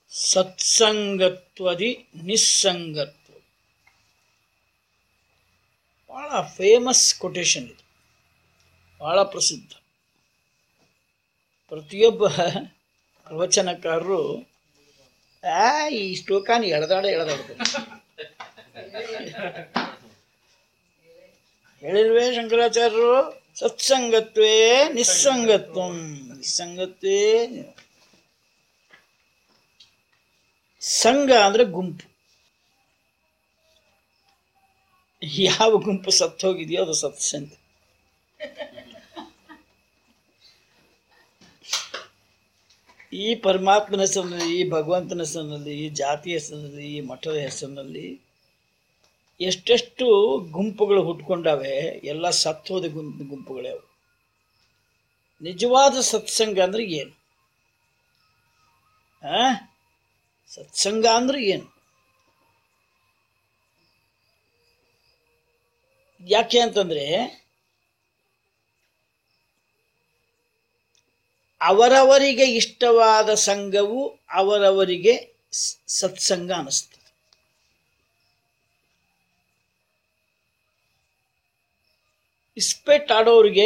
ಸತ್ಸಂಗತ್ವದಿ ನಿಸ್ಸಂಗತ್ವ ಬಹಳ famous quotation ಇದು ಬಹಳ ಪ್ರಸಿದ್ಧ ಪ್ರತಿಯೊಬ್ಬ ಪ್ರವಚನಕಾರರು ಆ ಈ ಶ್ಲೋಕಾನ ಎಳೆದಾಡ ಎಳೆದಾಡ್ತಾರೆ ಹೇಳಿಲ್ವೇ ಶಂಕರಾಚಾರ್ಯರು ಸತ್ಸಂಗತ್ವೇ ನಿಸ್ಸಂಗತ್ವ ನಿಸ್ಸಂಗತ್ವೇ ಸಂಘ ಅಂದ್ರೆ ಗುಂಪು ಯಾವ ಗುಂಪು ಸತ್ತು ಹೋಗಿದೆಯೋ ಅದು ಸತ್ಸಂಗ ಈ ಪರಮಾತ್ಮನ ಹೆಸರಿನಲ್ಲಿ ಈ ಭಗವಂತನ ಹೆಸರಿನಲ್ಲಿ ಈ ಜಾತಿಯ ಹೆಸರಿನಲ್ಲಿ ಈ ಮಠದ ಹೆಸರಿನಲ್ಲಿ ಎಷ್ಟೆಷ್ಟು ಗುಂಪುಗಳು ಹುಟ್ಕೊಂಡಾವೆ ಎಲ್ಲ ಸತ್ತೋದ ಗುಂಪು ಗುಂಪುಗಳೇ ಅವು ನಿಜವಾದ ಸತ್ಸಂಗ ಅಂದ್ರೆ ಏನು ಆ ಸತ್ಸಂಗ ಅಂದ್ರೆ ಏನು ಯಾಕೆ ಅಂತಂದ್ರೆ ಅವರವರಿಗೆ ಇಷ್ಟವಾದ ಸಂಘವು ಅವರವರಿಗೆ ಸ್- ಸತ್ಸಂಗ ಅನಿಸ್ತದೆ ಇಸ್ಪೆಟ್ ಆಡೋರಿಗೆ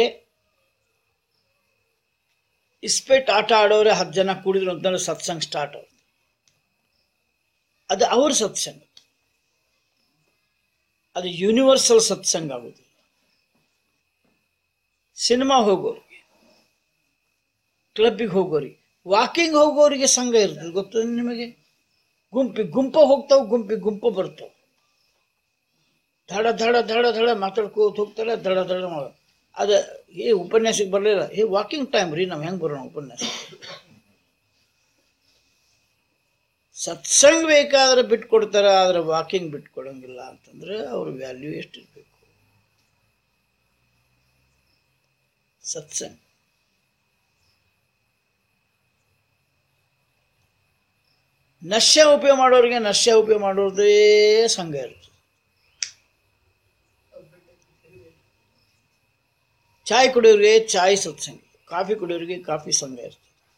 ಇಸ್ಪೆಟ್ ಆಟ ಆಡೋರೆ ಹತ್ತು ಜನ ಕೂಡಿದ್ರು ಅಂತಂದ್ರೆ ಸತ್ಸಂಗ ಸ್ಟಾರ್ಟ್ ಅವ್ರು ಅದು ಅವ್ರ ಸತ್ಸಂಗ ಅದು ಯೂನಿವರ್ಸಲ್ ಸತ್ಸಂಗ ಆಗೋದಿಲ್ಲ ಸಿನಿಮಾ ಹೋಗೋರಿಗೆ ಕ್ಲಬ್ಬಿಗೆ ಹೋಗೋರಿಗೆ ವಾಕಿಂಗ್ ಹೋಗೋರಿಗೆ ಸಂಘ ಇರ್ತದೆ ಗೊತ್ತದ ನಿಮಗೆ ಗುಂಪಿ ಗುಂಪ ಹೋಗ್ತಾವ ಗುಂಪಿ ಗುಂಪ ಬರ್ತಾವ ಧಡ ಧಡ ಧಡ ಧಡ ಮಾತಾಡ್ಕೋತ ಹೋಗ್ತಾರೆ ದಡ ದಡ ಮಾಡ ಅದ ಏ ಉಪನ್ಯಾಸಕ್ಕೆ ಬರಲಿಲ್ಲ ಏ ವಾಕಿಂಗ್ ಟೈಮ್ ರೀ ನಾವು ಹೆಂಗೆ ಬರೋಣ ಉಪನ್ಯಾಸ ಸತ್ಸಂಗ ಬೇಕಾದ್ರೆ ಬಿಟ್ಕೊಡ್ತಾರೆ ಆದ್ರೆ ವಾಕಿಂಗ್ ಬಿಟ್ಕೊಡಂಗಿಲ್ಲ ಅಂತಂದ್ರೆ ಅವ್ರ ವ್ಯಾಲ್ಯೂ ಎಷ್ಟಿರ್ಬೇಕು ಸತ್ಸಂಗ ನಶ್ಯ ಉಪಯೋಗ ಮಾಡೋರಿಗೆ ನಶ್ಯ ಉಪಯೋಗ ಮಾಡೋದೇ ಸಂಘ ಇರ್ತದೆ ಚಾಯ್ ಕುಡಿಯೋರಿಗೆ ಚಾಯ್ ಸತ್ಸಂಗ ಕಾಫಿ ಕುಡಿಯೋರಿಗೆ ಕಾಫಿ ಸಂಘ ಇರ್ತದೆ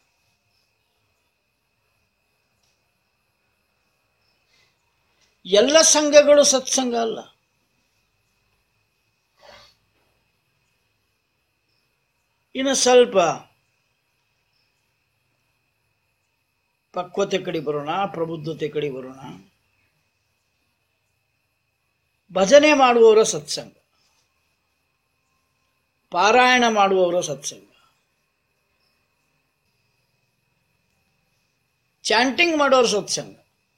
ಎಲ್ಲ ಸಂಘಗಳು ಸತ್ಸಂಗ ಅಲ್ಲ ಇನ್ನು ಸ್ವಲ್ಪ ಪಕ್ವತೆ ಕಡೆ ಬರೋಣ ಪ್ರಬುದ್ಧತೆ ಕಡೆ ಬರೋಣ ಭಜನೆ ಮಾಡುವವರ ಸತ್ಸಂಗ ಪಾರಾಯಣ ಮಾಡುವವರ ಸತ್ಸಂಗ ಚಾಂಟಿಂಗ್ ಮಾಡೋರ ಸತ್ಸಂಗ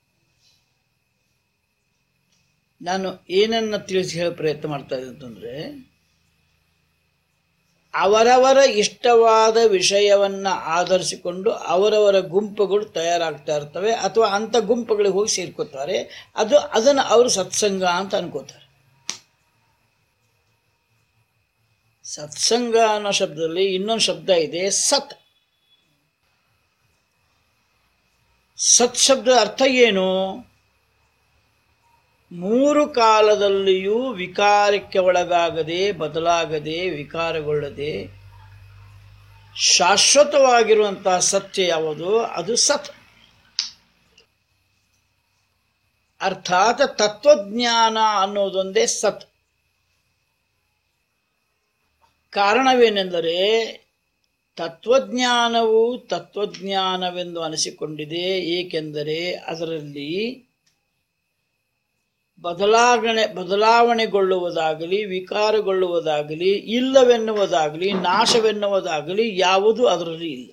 ನಾನು ಏನನ್ನ ತಿಳಿಸಿ ಹೇಳೋ ಪ್ರಯತ್ನ ಮಾಡ್ತಾ ಇದ್ದೆ ಅಂತಂದ್ರೆ ಅವರವರ ಇಷ್ಟವಾದ ವಿಷಯವನ್ನ ಆಧರಿಸಿಕೊಂಡು ಅವರವರ ಗುಂಪುಗಳು ತಯಾರಾಗ್ತಾ ಇರ್ತವೆ ಅಥವಾ ಅಂಥ ಗುಂಪುಗಳಿಗೆ ಹೋಗಿ ಸೇರ್ಕೋತಾರೆ ಅದು ಅದನ್ನು ಅವರು ಸತ್ಸಂಗ ಅಂತ ಅನ್ಕೋತಾರೆ ಸತ್ಸಂಗ ಅನ್ನೋ ಶಬ್ದದಲ್ಲಿ ಇನ್ನೊಂದು ಶಬ್ದ ಇದೆ ಸತ್ ಸತ್ ಶಬ್ದ ಅರ್ಥ ಏನು ಮೂರು ಕಾಲದಲ್ಲಿಯೂ ವಿಕಾರಕ್ಕೆ ಒಳಗಾಗದೆ ಬದಲಾಗದೆ ವಿಕಾರಗೊಳ್ಳದೆ ಶಾಶ್ವತವಾಗಿರುವಂತಹ ಸತ್ಯ ಯಾವುದು ಅದು ಸತ್ ಅರ್ಥಾತ್ ತತ್ವಜ್ಞಾನ ಅನ್ನೋದೊಂದೇ ಸತ್ ಕಾರಣವೇನೆಂದರೆ ತತ್ವಜ್ಞಾನವು ತತ್ವಜ್ಞಾನವೆಂದು ಅನಿಸಿಕೊಂಡಿದೆ ಏಕೆಂದರೆ ಅದರಲ್ಲಿ ಬದಲಾವಣೆ ಬದಲಾವಣೆಗೊಳ್ಳುವುದಾಗಲಿ ವಿಕಾರಗೊಳ್ಳುವುದಾಗಲಿ ಇಲ್ಲವೆನ್ನುವುದಾಗಲಿ ನಾಶವೆನ್ನುವುದಾಗಲಿ ಯಾವುದು ಅದರಲ್ಲಿ ಇಲ್ಲ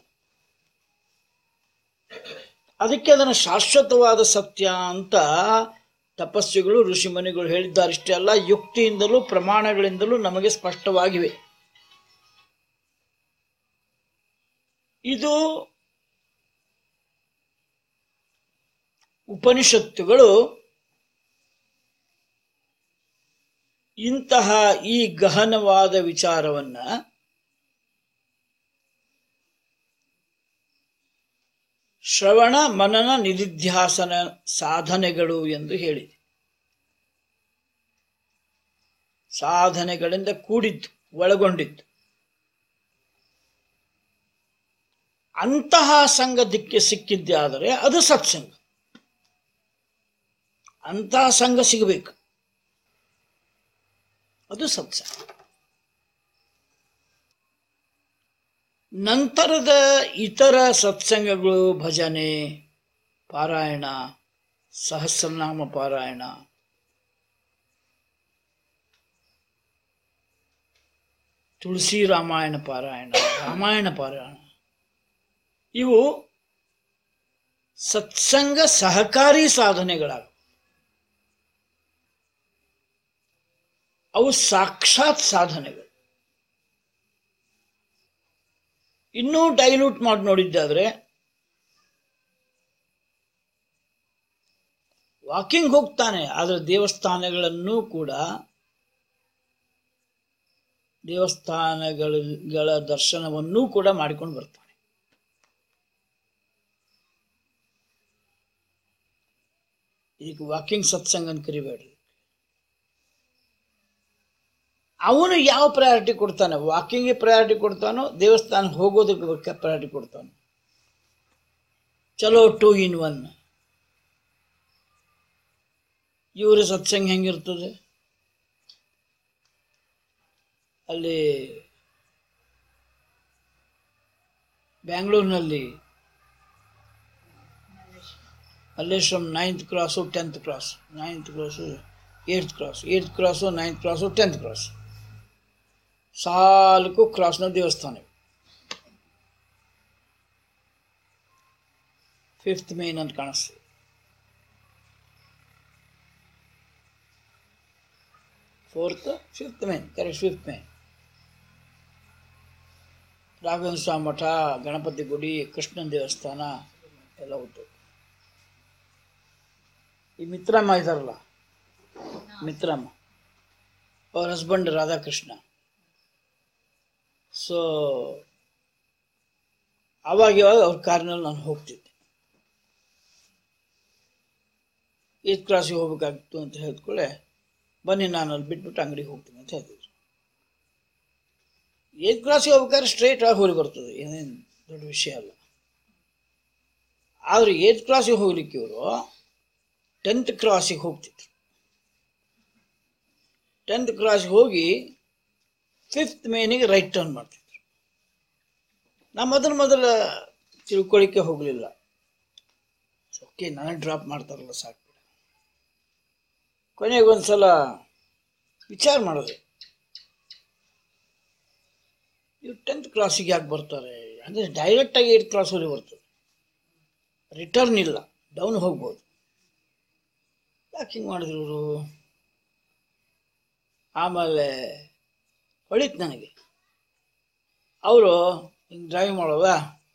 ಅದಕ್ಕೆ ಅದನ್ನು ಶಾಶ್ವತವಾದ ಸತ್ಯ ಅಂತ ತಪಸ್ವಿಗಳು ಋಷಿಮುನಿಗಳು ಹೇಳಿದ್ದಾರೆ ಇಷ್ಟೇ ಅಲ್ಲ ಯುಕ್ತಿಯಿಂದಲೂ ಪ್ರಮಾಣಗಳಿಂದಲೂ ನಮಗೆ ಸ್ಪಷ್ಟವಾಗಿವೆ ಇದು ಉಪನಿಷತ್ತುಗಳು ಇಂತಹ ಈ ಗಹನವಾದ ವಿಚಾರವನ್ನ ಶ್ರವಣ ಮನನ ನಿಧಿಧ್ಯಾಸನ ಸಾಧನೆಗಳು ಎಂದು ಹೇಳಿದೆ ಸಾಧನೆಗಳಿಂದ ಕೂಡಿದ್ದು ಒಳಗೊಂಡಿದ್ದು ಅಂತಹ ಸಂಘ ದಿಕ್ಕೆ ಸಿಕ್ಕಿದ್ದೆ ಆದರೆ ಅದು ಸತ್ಸಂಗ ಅಂತಹ ಸಂಘ ಸಿಗಬೇಕು ಅದು ಸತ್ಸಂಗ ನಂತರದ ಇತರ ಸತ್ಸಂಗಗಳು ಭಜನೆ ಪಾರಾಯಣ ಸಹಸ್ರನಾಮ ಪಾರಾಯಣ ತುಳಸಿ ರಾಮಾಯಣ ಪಾರಾಯಣ ರಾಮಾಯಣ ಪಾರಾಯಣ ಇವು ಸತ್ಸಂಗ ಸಹಕಾರಿ ಸಾಧನೆಗಳಾಗ ಅವು ಸಾಕ್ಷಾತ್ ಸಾಧನೆಗಳು ಇನ್ನೂ ಡೈಲ್ಯೂಟ್ ಮಾಡಿ ನೋಡಿದ್ದಾದ್ರೆ ವಾಕಿಂಗ್ ಹೋಗ್ತಾನೆ ಆದರೆ ದೇವಸ್ಥಾನಗಳನ್ನು ಕೂಡ ದೇವಸ್ಥಾನಗಳ ದರ್ಶನವನ್ನೂ ಕೂಡ ಮಾಡಿಕೊಂಡು ಬರ್ತಾನೆ ಈಗ ವಾಕಿಂಗ್ ಸತ್ಸಂಗ ಅಂತ ಕರಿಬೇಡ್ರಿ ಅವನು ಯಾವ ಪ್ರಯಾರಿಟಿ ಕೊಡ್ತಾನೆ ವಾಕಿಂಗ್ಗೆ ಪ್ರಯಾರಿಟಿ ಕೊಡ್ತಾನೋ ದೇವಸ್ಥಾನಕ್ಕೆ ಹೋಗೋದಕ್ಕೆ ಪ್ರಯಾರಿಟಿ ಕೊಡ್ತಾನೋ ಚಲೋ ಟೂ ಇನ್ ಒನ್ ಇವ್ರ ಸತ್ಸಂಗ ಹೆಂಗಿರ್ತದೆ ಅಲ್ಲಿ ಬ್ಯಾಂಗ್ಳೂರಿನಲ್ಲಿ Malleshwaram ninth cross tenth cross ninth cross eighth cross eighth cross ninth cross tenth cross ಸಾಲಕ್ಕೂ ಕ್ರಾಸ್ನ ದೇವಸ್ಥಾನ ಫಿಫ್ತ್ ಮೇನ್ ಅಂತ ಕಾಣಿಸ್ತದೆ fourth fifth main correct fifth main Raghavendra Swamy ಮಠ ಗಣಪತಿ ಗುಡಿ ಕೃಷ್ಣನ ದೇವಸ್ಥಾನ ಎಲ್ಲ ಉಂಟು ಈ ಮಿತ್ರಮ್ಮ ಇದಾರಲ್ಲ ಮಿತ್ರಮ್ಮ ಅವ್ರ ಹಸ್ಬೆಂಡ್ ರಾಧಾಕೃಷ್ಣ ಸೊ ಅವಾಗ ಇವಾಗ ಅವ್ರ ಕಾರ್ನಲ್ಲಿ ನಾನು ಹೋಗ್ತಿದ್ದೆ ಏತ್ ಕ್ಲಾಸಿಗೆ ಹೋಗ್ಬೇಕಾಗಿತ್ತು ಅಂತ ಹೇಳಿದ್ಕೊಳ್ಳೆ ಬನ್ನಿ ನಾನು ಅಲ್ಲಿ ಬಿಟ್ಬಿಟ್ಟು ಅಂಗಡಿಗೆ ಹೋಗ್ತೀನಿ ಅಂತ ಹೇಳ್ತಿದ್ರು ಏತ್ ಕ್ಲಾಸಿಗೆ ಹೋಗ್ಬೇಕಾದ್ರೆ ಸ್ಟ್ರೇಟ್ ಆಗಿ ಹೋಗಿ ಬರ್ತದೆ ಏನೇನು ದೊಡ್ಡ ವಿಷಯ ಅಲ್ಲ ಆದರೆ ಏತ್ ಕ್ಲಾಸಿಗೆ ಹೋಗ್ಲಿಕ್ಕೆ ಇವರು ಟೆಂತ್ ಕ್ರಾಸಿಗೆ ಹೋಗ್ತಿದ್ರು ಟೆಂತ್ ಕ್ರಾಸ್ಗೆ ಹೋಗಿ ಫಿಫ್ತ್ ಮೇನಿಗೆ ರೈಟ್ ಟರ್ನ್ ಮಾಡ್ತಿದ್ರು ನಾ ಮೊದಲು ಮೊದಲ ತಿಳ್ಕೊಳ್ಳಿಕ್ಕೆ ಹೋಗಲಿಲ್ಲ ಓಕೆ ನನಗೆ ಡ್ರಾಪ್ ಮಾಡ್ತಾರಲ್ಲ ಸಾಕು ಬಿಡು. ಕೊನೆಗೆ ಒಂದು ಸಲ ವಿಚಾರ ಮಾಡಿದೆ ಇವ್ರು ಟೆಂತ್ ಕ್ಲಾಸಿಗೆ ಯಾಕೆ ಬರ್ತಾರೆ ಅಂದರೆ ಡೈರೆಕ್ಟಾಗಿ ಏಟ್ ಕ್ಲಾಸಲ್ಲಿ ಬರ್ತದೆ ರಿಟರ್ನ್ ಇಲ್ಲ ಡೌನ್ ಹೋಗ್ಬೋದು ಯಾಕೆ ಹಿಂಗೆ ಮಾಡಿದ್ರು ಇವರು ಆಮೇಲೆ ಹೊಳಿತು ನನಗೆ ಅವರು ಹಿಂಗೆ ಡ್ರೈವ್ ಮಾಡೋದ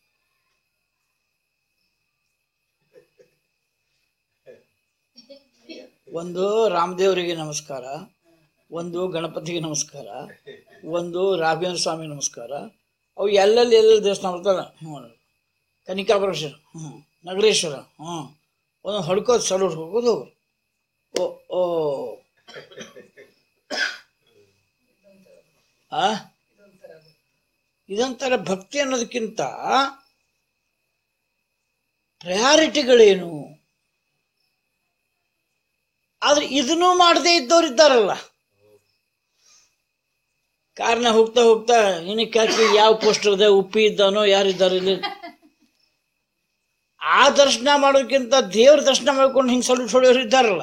ಒಂದು ರಾಮದೇವರಿಗೆ ನಮಸ್ಕಾರ ಒಂದು ಗಣಪತಿಗೆ ನಮಸ್ಕಾರ ಒಂದು ರಾಘವೇಂದ್ರ ಸ್ವಾಮಿ ನಮಸ್ಕಾರ ಅವು ಎಲ್ಲೆಲ್ಲಿ ಎಲ್ಲೆಲ್ಲಿ ದೇವಸ್ಥಾನ ಬರ್ತಾರೆ ಹ್ಞೂ ಕನಿಕಾಪುರೇಶ್ವರ ಹ್ಞೂ ನಗರೇಶ್ವರ ಹ್ಞೂ ಒಂದು ಹೊಡ್ಕೋದು ಸಲೂಟ್ ಹೋಗೋದು ಹೋಗೋರು ಓ ಓ ಆ ಇದೊಂಥರ ಭಕ್ತಿ ಅನ್ನೋದಕ್ಕಿಂತ ಪ್ರಯಾರಿಟಿಗಳೇನು ಆದ್ರೆ ಇದನ್ನೂ ಮಾಡದೇ ಇದ್ದವ್ರು ಇದ್ದಾರಲ್ಲ ಕಾರ್ನ ಹೋಗ್ತಾ ಹೋಗ್ತಾ ಏನಕ್ಕೆ ಹಾಕಿ ಯಾವ ಪೋಸ್ಟರ್ ಇದೆ ಉಪ್ಪಿ ಇದ್ದಾನೋ ಯಾರಿದ್ದಾರೆ ಇಲ್ಲಿ ಆ ದರ್ಶನ ಮಾಡೋಕ್ಕಿಂತ ದೇವ್ರ ದರ್ಶನ ಮಾಡ್ಕೊಂಡು ಹಿಂಗೆ ಸೊಲ್ಯೂಟ್ ಹೊಡೆಯೋರು ಇದ್ದಾರಲ್ಲ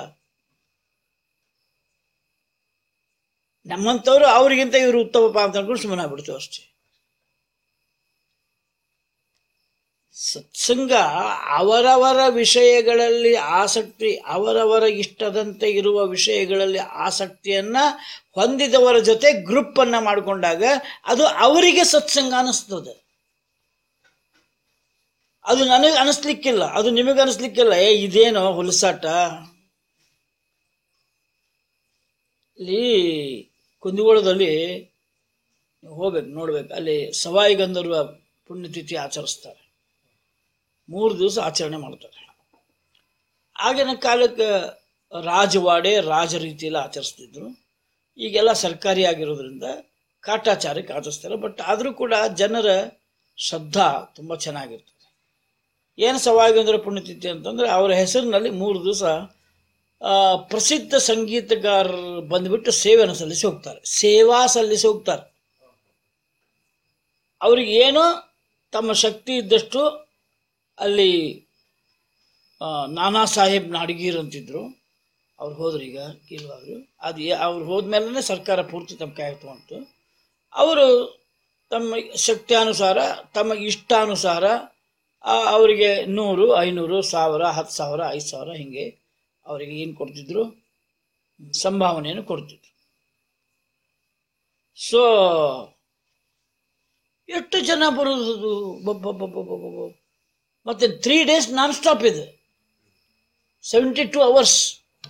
ನಮ್ಮಂಥವ್ರು ಅವ್ರಿಗಿಂತ ಇವರು ಉತ್ತಮಪ್ಪ ಅಂತ ಅನ್ಕೊಂಡು ಸುಮ್ಮನೆ ಆಗ್ಬಿಡ್ತೀವಿ ಅಷ್ಟೇ ಸತ್ಸಂಗ ಅವರವರ ವಿಷಯಗಳಲ್ಲಿ ಆಸಕ್ತಿ ಅವರವರ ಇಷ್ಟದಂತೆ ಇರುವ ವಿಷಯಗಳಲ್ಲಿ ಆಸಕ್ತಿಯನ್ನ ಹೊಂದಿದವರ ಜೊತೆ ಗ್ರೂಪ್ ಅನ್ನ ಮಾಡಿಕೊಂಡಾಗ ಅದು ಅವರಿಗೆ ಸತ್ಸಂಗ ಅನಿಸ್ತದೆ ಅದು ನನಗೆ ಅನಿಸ್ಲಿಕ್ಕಿಲ್ಲ ಅದು ನಿಮಗೆ ಅನಿಸ್ಲಿಕ್ಕಿಲ್ಲ ಏ ಇದೇನೋ ಹುಲಸಾಟ ಇಲ್ಲಿ ಕುಂದಗೋಳದಲ್ಲಿ ನೀವು ಹೋಗ್ಬೇಕು ನೋಡ್ಬೇಕು ಅಲ್ಲಿ ಸವಾಯಿ ಗಂಧರ್ವ ಪುಣ್ಯತಿಥಿ ಆಚರಿಸ್ತಾರೆ ಮೂರು ದಿವಸ ಆಚರಣೆ ಮಾಡ್ತಾರೆ ಆಗಿನ ಕಾಲಕ್ಕೆ ರಾಜವಾಡೆ ರಾಜ ರೀತಿಯಲ್ಲಿ ಆಚರಿಸ್ತಿದ್ರು ಈಗೆಲ್ಲ ಸರ್ಕಾರಿ ಆಗಿರೋದ್ರಿಂದ ಕಾಟಾಚಾರಕ್ಕೆ ಆಚರಿಸ್ತಾರೆ ಬಟ್ ಆದರೂ ಕೂಡ ಜನರ ಶ್ರದ್ಧಾ ತುಂಬ ಚೆನ್ನಾಗಿರ್ತದೆ ಏನು ಸವಾಗೇಂದ್ರ ಪುಣ್ಯತಿಥಿ ಅಂತಂದರೆ ಅವರ ಹೆಸರಿನಲ್ಲಿ ಮೂರು ದಿವಸ ಆ, ಪ್ರಸಿದ್ಧ ಸಂಗೀತಗಾರರು ಬಂದುಬಿಟ್ಟು ಸೇವೆಯನ್ನು ಸಲ್ಲಿಸಿ ಹೋಗ್ತಾರೆ ಸೇವಾ ಸಲ್ಲಿಸಿ ಹೋಗ್ತಾರೆ ಅವ್ರಿಗೆ ಏನೋ ತಮ್ಮ ಶಕ್ತಿ ಇದ್ದಷ್ಟು ಅಲ್ಲಿ ಆ, ನಾನಾ ಸಾಹೇಬ್ ನಾಡಗೀರ್ ಅಂತಿದ್ರು ಅವ್ರು ಹೋದ್ರು ಈಗ ಇಲ್ವಾದ್ರು ಅದು ಏ- ಅವ್ರು ಹೋದ್ಮೇಲೆ ಸರ್ಕಾರ ಪೂರ್ತಿ ತಮ್ಮ ಕೈ ತಗೊಂತು ಅವರು ತಮ್ಮ ಶಕ್ತಿಯಾನುಸಾರ ತಮ್ಮ ಇಷ್ಟಾನುಸಾರ ಆ, ಅವರಿಗೆ ನೂರು ಐನೂರು ಸಾವಿರ ಹತ್ತು ಸಾವಿರ ಐದು ಸಾವಿರ ಹೀಗೆ ಅವರಿಗೆ ಏನು ಕೊಡ್ತಿದ್ರು ಸಂಭಾವನೆಯನ್ನು ಕೊಡ್ತಿದ್ರು ಸೊ ಎಷ್ಟು ಜನ ಬರೋದು ಬಬ್ಬಬ್ಬಬ್ಬಬ್ಬಬ್ಬ. ಮತ್ತೆ ತ್ರೀ ಡೇಸ್ ನಾನ್ ಸ್ಟಾಪ್ ಇದೆ ಸೆವೆಂಟಿ ಟೂ ಅವರ್ಸ್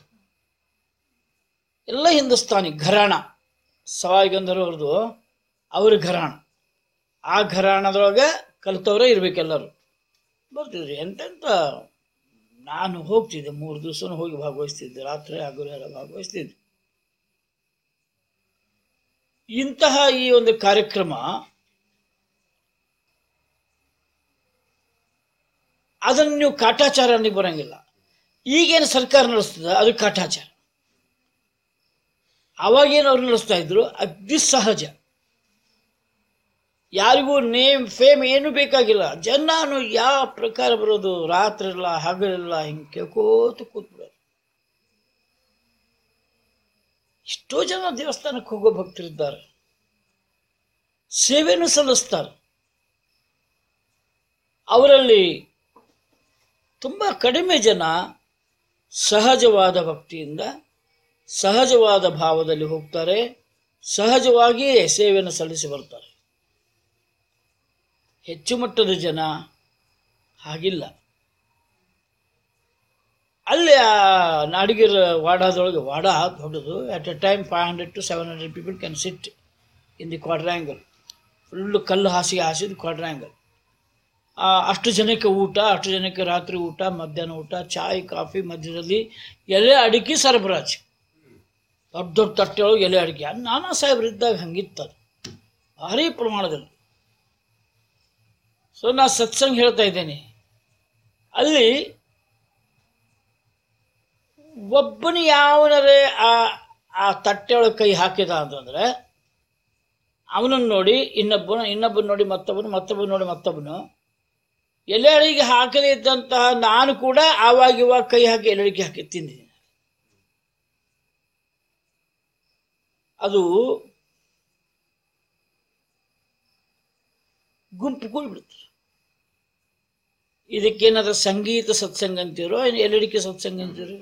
ಎಲ್ಲ ಹಿಂದೂಸ್ತಾನಿ ಘರಾಣ ಸವಾಯಿಗಂಧರ್ ಅವ್ರದ್ದು ಅವ್ರ ಘರಾಣ ಆ ಘರಾಣದೊಳಗೆ ಕಲಿತವ್ರೆ ಇರ್ಬೇಕೆಲ್ಲರೂ ಬರ್ತಿದ್ರಿ ಎಂತೆಂಥ ನಾನು ಹೋಗ್ತಿದ್ದೆ ಮೂರು ದಿವಸ ಹೋಗಿ ಭಾಗವಹಿಸ್ತಿದ್ದೆ ರಾತ್ರಿ ಹಗಲು ಎಲ್ಲ ಭಾಗವಹಿಸ್ತಿದ್ದೆ ಇಂತಹ ಈ ಒಂದು ಕಾರ್ಯಕ್ರಮ ಅದನ್ನು ನೀವು ಕಾಟಾಚಾರ ಅನ್ನಿಗೆ ಬರಂಗಿಲ್ಲ ಈಗೇನು ಸರ್ಕಾರ ನಡೆಸ್ತದೆ ಅದು ಕಾಟಾಚಾರ ಅವಾಗೇನು ಅವ್ರು ನಡೆಸ್ತಾ ಇದ್ರು ಅತಿ ಸಹಜ ಯಾರಿಗೂ ನೇಮ್ ಫೇಮ್ ಏನು ಬೇಕಾಗಿಲ್ಲ ಜನಾನು ಯಾವ ಪ್ರಕಾರ ಬರೋದು ರಾತ್ರಿ ಇಲ್ಲ ಹಗಲಿಲ್ಲ ಹಿಂಗೆ ಕೇಳ್ಕೋತ ಕೂತ್ಬಿಡೋದು ಎಷ್ಟೋ ಜನ ದೇವಸ್ಥಾನಕ್ಕೆ ಹೋಗೋ ಭಕ್ತರಿದ್ದಾರೆ ಸೇವೆನೂ ಸಲ್ಲಿಸ್ತಾರೆ ಅವರಲ್ಲಿ ತುಂಬ ಕಡಿಮೆ ಜನ ಸಹಜವಾದ ಭಕ್ತಿಯಿಂದ ಸಹಜವಾದ ಭಾವದಲ್ಲಿ ಹೋಗ್ತಾರೆ ಸಹಜವಾಗಿಯೇ ಸೇವೆಯನ್ನು ಸಲ್ಲಿಸಿ ಬರ್ತಾರೆ ಹೆಚ್ಚು ಮಟ್ಟದ ಜನ ಹಾಗಿಲ್ಲ ಅಲ್ಲಿ ಆ ನಾಡಿಗೆರ ವಾಡಾದೊಳಗೆ ವಾಡ ದೊಡ್ಡದು at a time five hundred to seven hundred people can sit in the quadrangle full ಕಲ್ಲು ಹಾಸಿಗೆ ಹಾಸಿದ ಕ್ವಾಡ್ರ್ಯಾಂಗಲ್ ಅಷ್ಟು ಜನಕ್ಕೆ ಊಟ ಅಷ್ಟು ಜನಕ್ಕೆ ರಾತ್ರಿ ಊಟ ಮಧ್ಯಾಹ್ನ ಊಟ ಚಾಯ್ ಕಾಫಿ ಮಧ್ಯದಲ್ಲಿ ಎಲೆ ಅಡಿಕೆ ಸರಬರಾಜು ದೊಡ್ಡ ದೊಡ್ಡ ತಟ್ಟೆಯೊಳಗೆ ಎಲೆ ಅಡಿಕೆ ಅದು ನಾನಾ ಸಾಹೇಬ್ರು ಇದ್ದಾಗ ಹಂಗಿತ್ತದು ಭಾರಿ ಪ್ರಮಾಣದಲ್ಲಿ ಸೊ ನಾ ಸತ್ಸಂಗ್ ಹೇಳ್ತಾ ಇದ್ದೇನೆ ಅಲ್ಲಿ ಒಬ್ಬನು ಯಾವನರೇ ಆ ಆ ತಟ್ಟೆಯೊಳಗೆ ಕೈ ಹಾಕಿದ ಅಂತಂದ್ರೆ ಅವನನ್ನು ನೋಡಿ ಇನ್ನೊಬ್ಬನು ಇನ್ನೊಬ್ಬನ ನೋಡಿ ಮತ್ತೊಬ್ಬನು ಮತ್ತೊಬ್ಬನು ನೋಡಿ ಮತ್ತೊಬ್ಬನು ಎಲೆ ಅಡಿಗೆ ಹಾಕದೇ ಇದ್ದಂತಹ ನಾನು ಕೂಡ ಆವಾಗ ಇವಾಗ ಕೈ ಹಾಕಿ ಎಲೆ ಅಡಿಗೆ ಹಾಕಿ ತಿಂದಿದ್ದೀನಿ ಅದು ಗುಂಪು ಕೂಡ್ಬಿಡ್ತಾರೆ ಇದಕ್ಕೇನಾದ್ರೂ ಸಂಗೀತ ಸತ್ಸಂಗ ಅಂತೀರೋ ಏನು ಎಲ್ಲಡಿಕೆ ಸತ್ಸಂಗ ಅಂತೀರೋ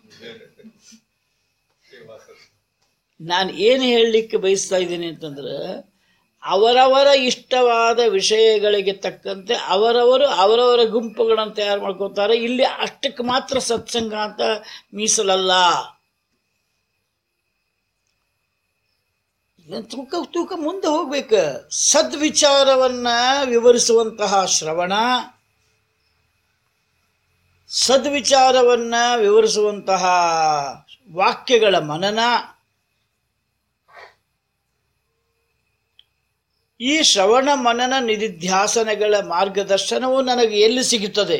ನಾನು ಏನು ಹೇಳಲಿಕ್ಕೆ ಬಯಸ್ತಾ ಇದ್ದೀನಿ ಅಂತಂದ್ರೆ ಅವರವರ ಇಷ್ಟವಾದ ವಿಷಯಗಳಿಗೆ ತಕ್ಕಂತೆ ಅವರವರು ಅವರವರ ಗುಂಪುಗಳನ್ನು ತಯಾರು ಮಾಡ್ಕೋತಾರೆ ಇಲ್ಲಿ ಅಷ್ಟಕ್ಕೆ ಮಾತ್ರ ಸತ್ಸಂಗ ಅಂತ ಮೀಸಲಲ್ಲ ಇದನ್ನ ತೂಕ ತೂಕ ಮುಂದೆ ಹೋಗ್ಬೇಕು ಸದ್ವಿಚಾರವನ್ನ ವಿವರಿಸುವಂತಹ ಶ್ರವಣ ಸದ್ವಿಚಾರವನ್ನ ವಿವರಿಸುವಂತಹ ವಾಕ್ಯಗಳ ಮನನ ಈ ಶ್ರವಣ ಮನನ ನಿಧಿಧ್ಯಾಸನಗಳ ಮಾರ್ಗದರ್ಶನವು ನನಗೆ ಎಲ್ಲಿ ಸಿಗುತ್ತದೆ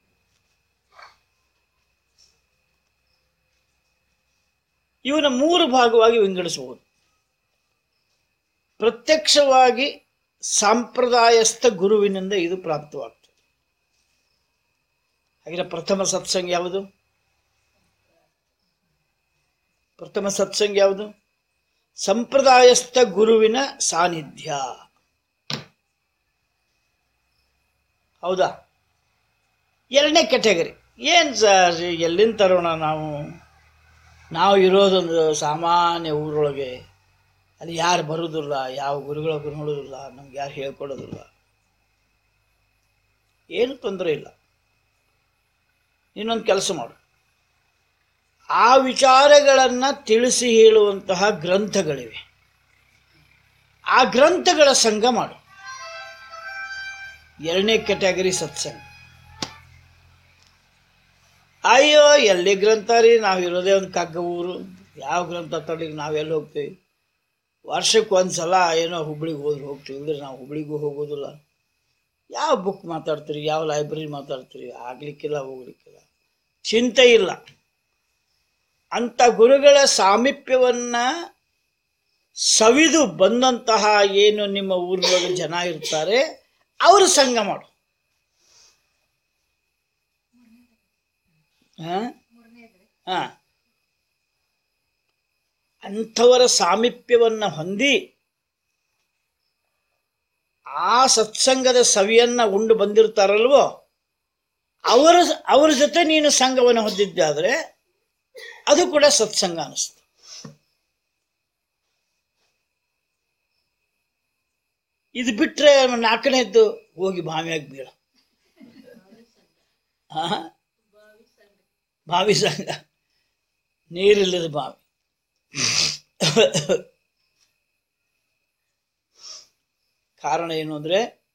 ಇವನ ಮೂರು ಭಾಗವಾಗಿ ವಿಂಗಡಿಸಬಹುದು ಪ್ರತ್ಯಕ್ಷವಾಗಿ ಸಾಂಪ್ರದಾಯಸ್ಥ ಗುರುವಿನಿಂದ ಇದು ಪ್ರಾಪ್ತವಾಗ್ತದೆ ಹಾಗೆ ಪ್ರಥಮ ಸತ್ಸಂಗ ಯಾವುದು ಪ್ರಥಮ ಸತ್ಸಂಗ ಯಾವುದು ಸಂಪ್ರದಾಯಸ್ಥ ಗುರುವಿನ ಸಾನ್ನಿಧ್ಯ ಹೌದಾ ಎರಡನೇ ಕೆಟಗರಿ ಏನು ಸರ್ ಎಲ್ಲಿಂದ ತರೋಣ ನಾವು ನಾವು ಇರೋದೊಂದು ಸಾಮಾನ್ಯ ಊರೊಳಗೆ ಅಲ್ಲಿ ಯಾರು ಬರೋದಿಲ್ಲ ಯಾವ ಗುರುಗಳು ನೋಡೋದಿಲ್ಲ ನಮ್ಗೆ ಯಾರು ಹೇಳ್ಕೊಡೋದಿಲ್ಲ ಏನು ತೊಂದರೆ ಇಲ್ಲ ಇನ್ನೊಂದು ಕೆಲಸ ಮಾಡು ಆ ವಿಚಾರಗಳನ್ನು ತಿಳಿಸಿ ಹೇಳುವಂತಹ ಗ್ರಂಥಗಳಿವೆ ಆ ಗ್ರಂಥಗಳ ಸಂಘ ಮಾಡು ಎರಡನೇ ಕ್ಯಾಟಗರಿ ಸತ್ಸಂಗ ಅಯ್ಯೋ ಎಲ್ಲಿ ಗ್ರಂಥ ರೀ ನಾವು ಇರೋದೇ ಒಂದು ಕಗ್ಗ ಊರು ಯಾವ ಗ್ರಂಥ ತಳಿಗೆ ನಾವೆಲ್ಲಿ ಹೋಗ್ತೀವಿ ವರ್ಷಕ್ಕೆ ಒಂದು ಸಲ ಏನೋ ಹುಬ್ಳಿಗೆ ಹೋದ್ರೆ ಹೋಗ್ತೀವಿ ಇಲ್ಲದ್ರೆ ನಾವು ಹುಬ್ಳಿಗೂ ಹೋಗೋದಿಲ್ಲ ಯಾವ ಬುಕ್ ಮಾತಾಡ್ತೀರಿ ಯಾವ ಲೈಬ್ರರಿ ಮಾತಾಡ್ತೀರಿ ಆಗ್ಲಿಕ್ಕಿಲ್ಲ ಹೋಗ್ಲಿಕ್ಕಿಲ್ಲ ಚಿಂತೆ ಇಲ್ಲ ಅಂಥ ಗುರುಗಳ ಸಾಮೀಪ್ಯವನ್ನ ಸವಿದು ಬಂದಂತಹ ಏನು ನಿಮ್ಮ ಊರಿನೊಳಗೆ ಜನ ಇರ್ತಾರೆ ಅವರು ಸಂಘ ಮಾಡು ಹಾಂ ಹಾಂ ಅಂಥವರ ಸಾಮೀಪ್ಯವನ್ನು ಹೊಂದಿ ಆ ಸತ್ಸಂಗದ ಸವಿಯನ್ನ ಉಂಡು ಬಂದಿರ್ತಾರಲ್ವೋ ಅವರ ಅವರ ಜೊತೆ ನೀನು ಸಂಘವನ್ನು ಹೊಂದಿದ್ದಾದ್ರೆ ಅದು ಕೂಡ ಸತ್ಸಂಗ ಅನಿಸ್ತು ಇದು ಬಿಟ್ರೆ ನಾಲ್ಕನೇದ್ದು ಹೋಗಿ ಬಾವಿಯಾಗಿ ಬೀಳ ಆ? ಬಾವಿ ಸಂಘ ನೀರಿಲ್ಲದ ಬಾವಿ ಕಾರಣ ಏನು ಅಂದ್ರೆ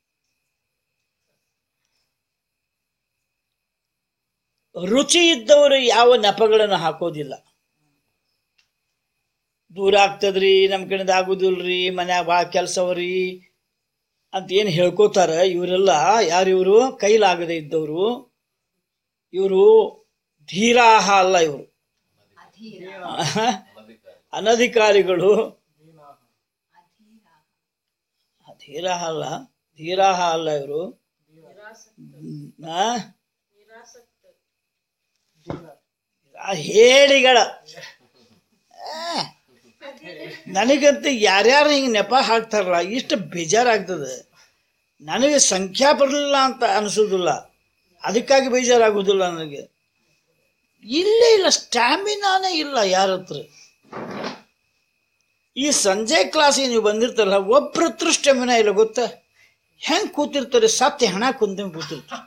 ರುಚಿ ಇದ್ದವರು ಯಾವ ನೆಪಗಳನ್ನು ಹಾಕೋದಿಲ್ಲ ದೂರ ಆಗ್ತದ್ರಿ ನಮ್ಮ ಕಡೆಯಿಂದ ಆಗುದಿಲ್ರಿ ಮನ್ಯಾಗ ಭಾಳ ಕೆಲಸವ್ರಿ ಅಂತ ಏನು ಹೇಳ್ಕೋತಾರ ಇವರೆಲ್ಲ ಯಾರು ಇವರು ಕೈಲಾಗದೆ ಇದ್ದವರು ಇವರು ಧೀರಾಹ ಅಲ್ಲ ಇವರು ಅನಧಿಕಾರಿಗಳು ಧೀರಾಹ ಅಲ್ಲ ಧೀರಾಹ ಅಲ್ಲ ಇವರು ಹೇಳಿಗಳ ಆ, ನನಗಂತೂ ಯಾರ್ಯಾರು ಹಿಂಗೆ ನೆಪ ಹಾಕ್ತಾರಲ್ಲ ಇಷ್ಟು ಬೇಜಾರಾಗ್ತದೆ ನನಗೆ ಸಂಖ್ಯಾ ಬರಲಿಲ್ಲ ಅಂತ ಅನಿಸೋದಿಲ್ಲ ಅದಕ್ಕಾಗಿ ಬೇಜಾರಾಗೋದಿಲ್ಲ ನನಗೆ ಇಲ್ಲೇ ಇಲ್ಲ ಸ್ಟ್ಯಾಮಿನಾನೇ ಇಲ್ಲ ಯಾರ ಹತ್ರ ಈ ಸಂಜೆ ಕ್ಲಾಸಿಗೆ ನೀವು ಬಂದಿರ್ತಾರಲ್ಲ ಒಬ್ರ ಹತ್ರ ಸ್ಟೆಮಿನಾ ಇಲ್ಲ ಗೊತ್ತಾ ಹೆಂಗೆ ಕೂತಿರ್ತಾರೆ ಸತ್ಯ ಹಣ ಕುಂತ ಕೂತಿರ್ತಾರೆ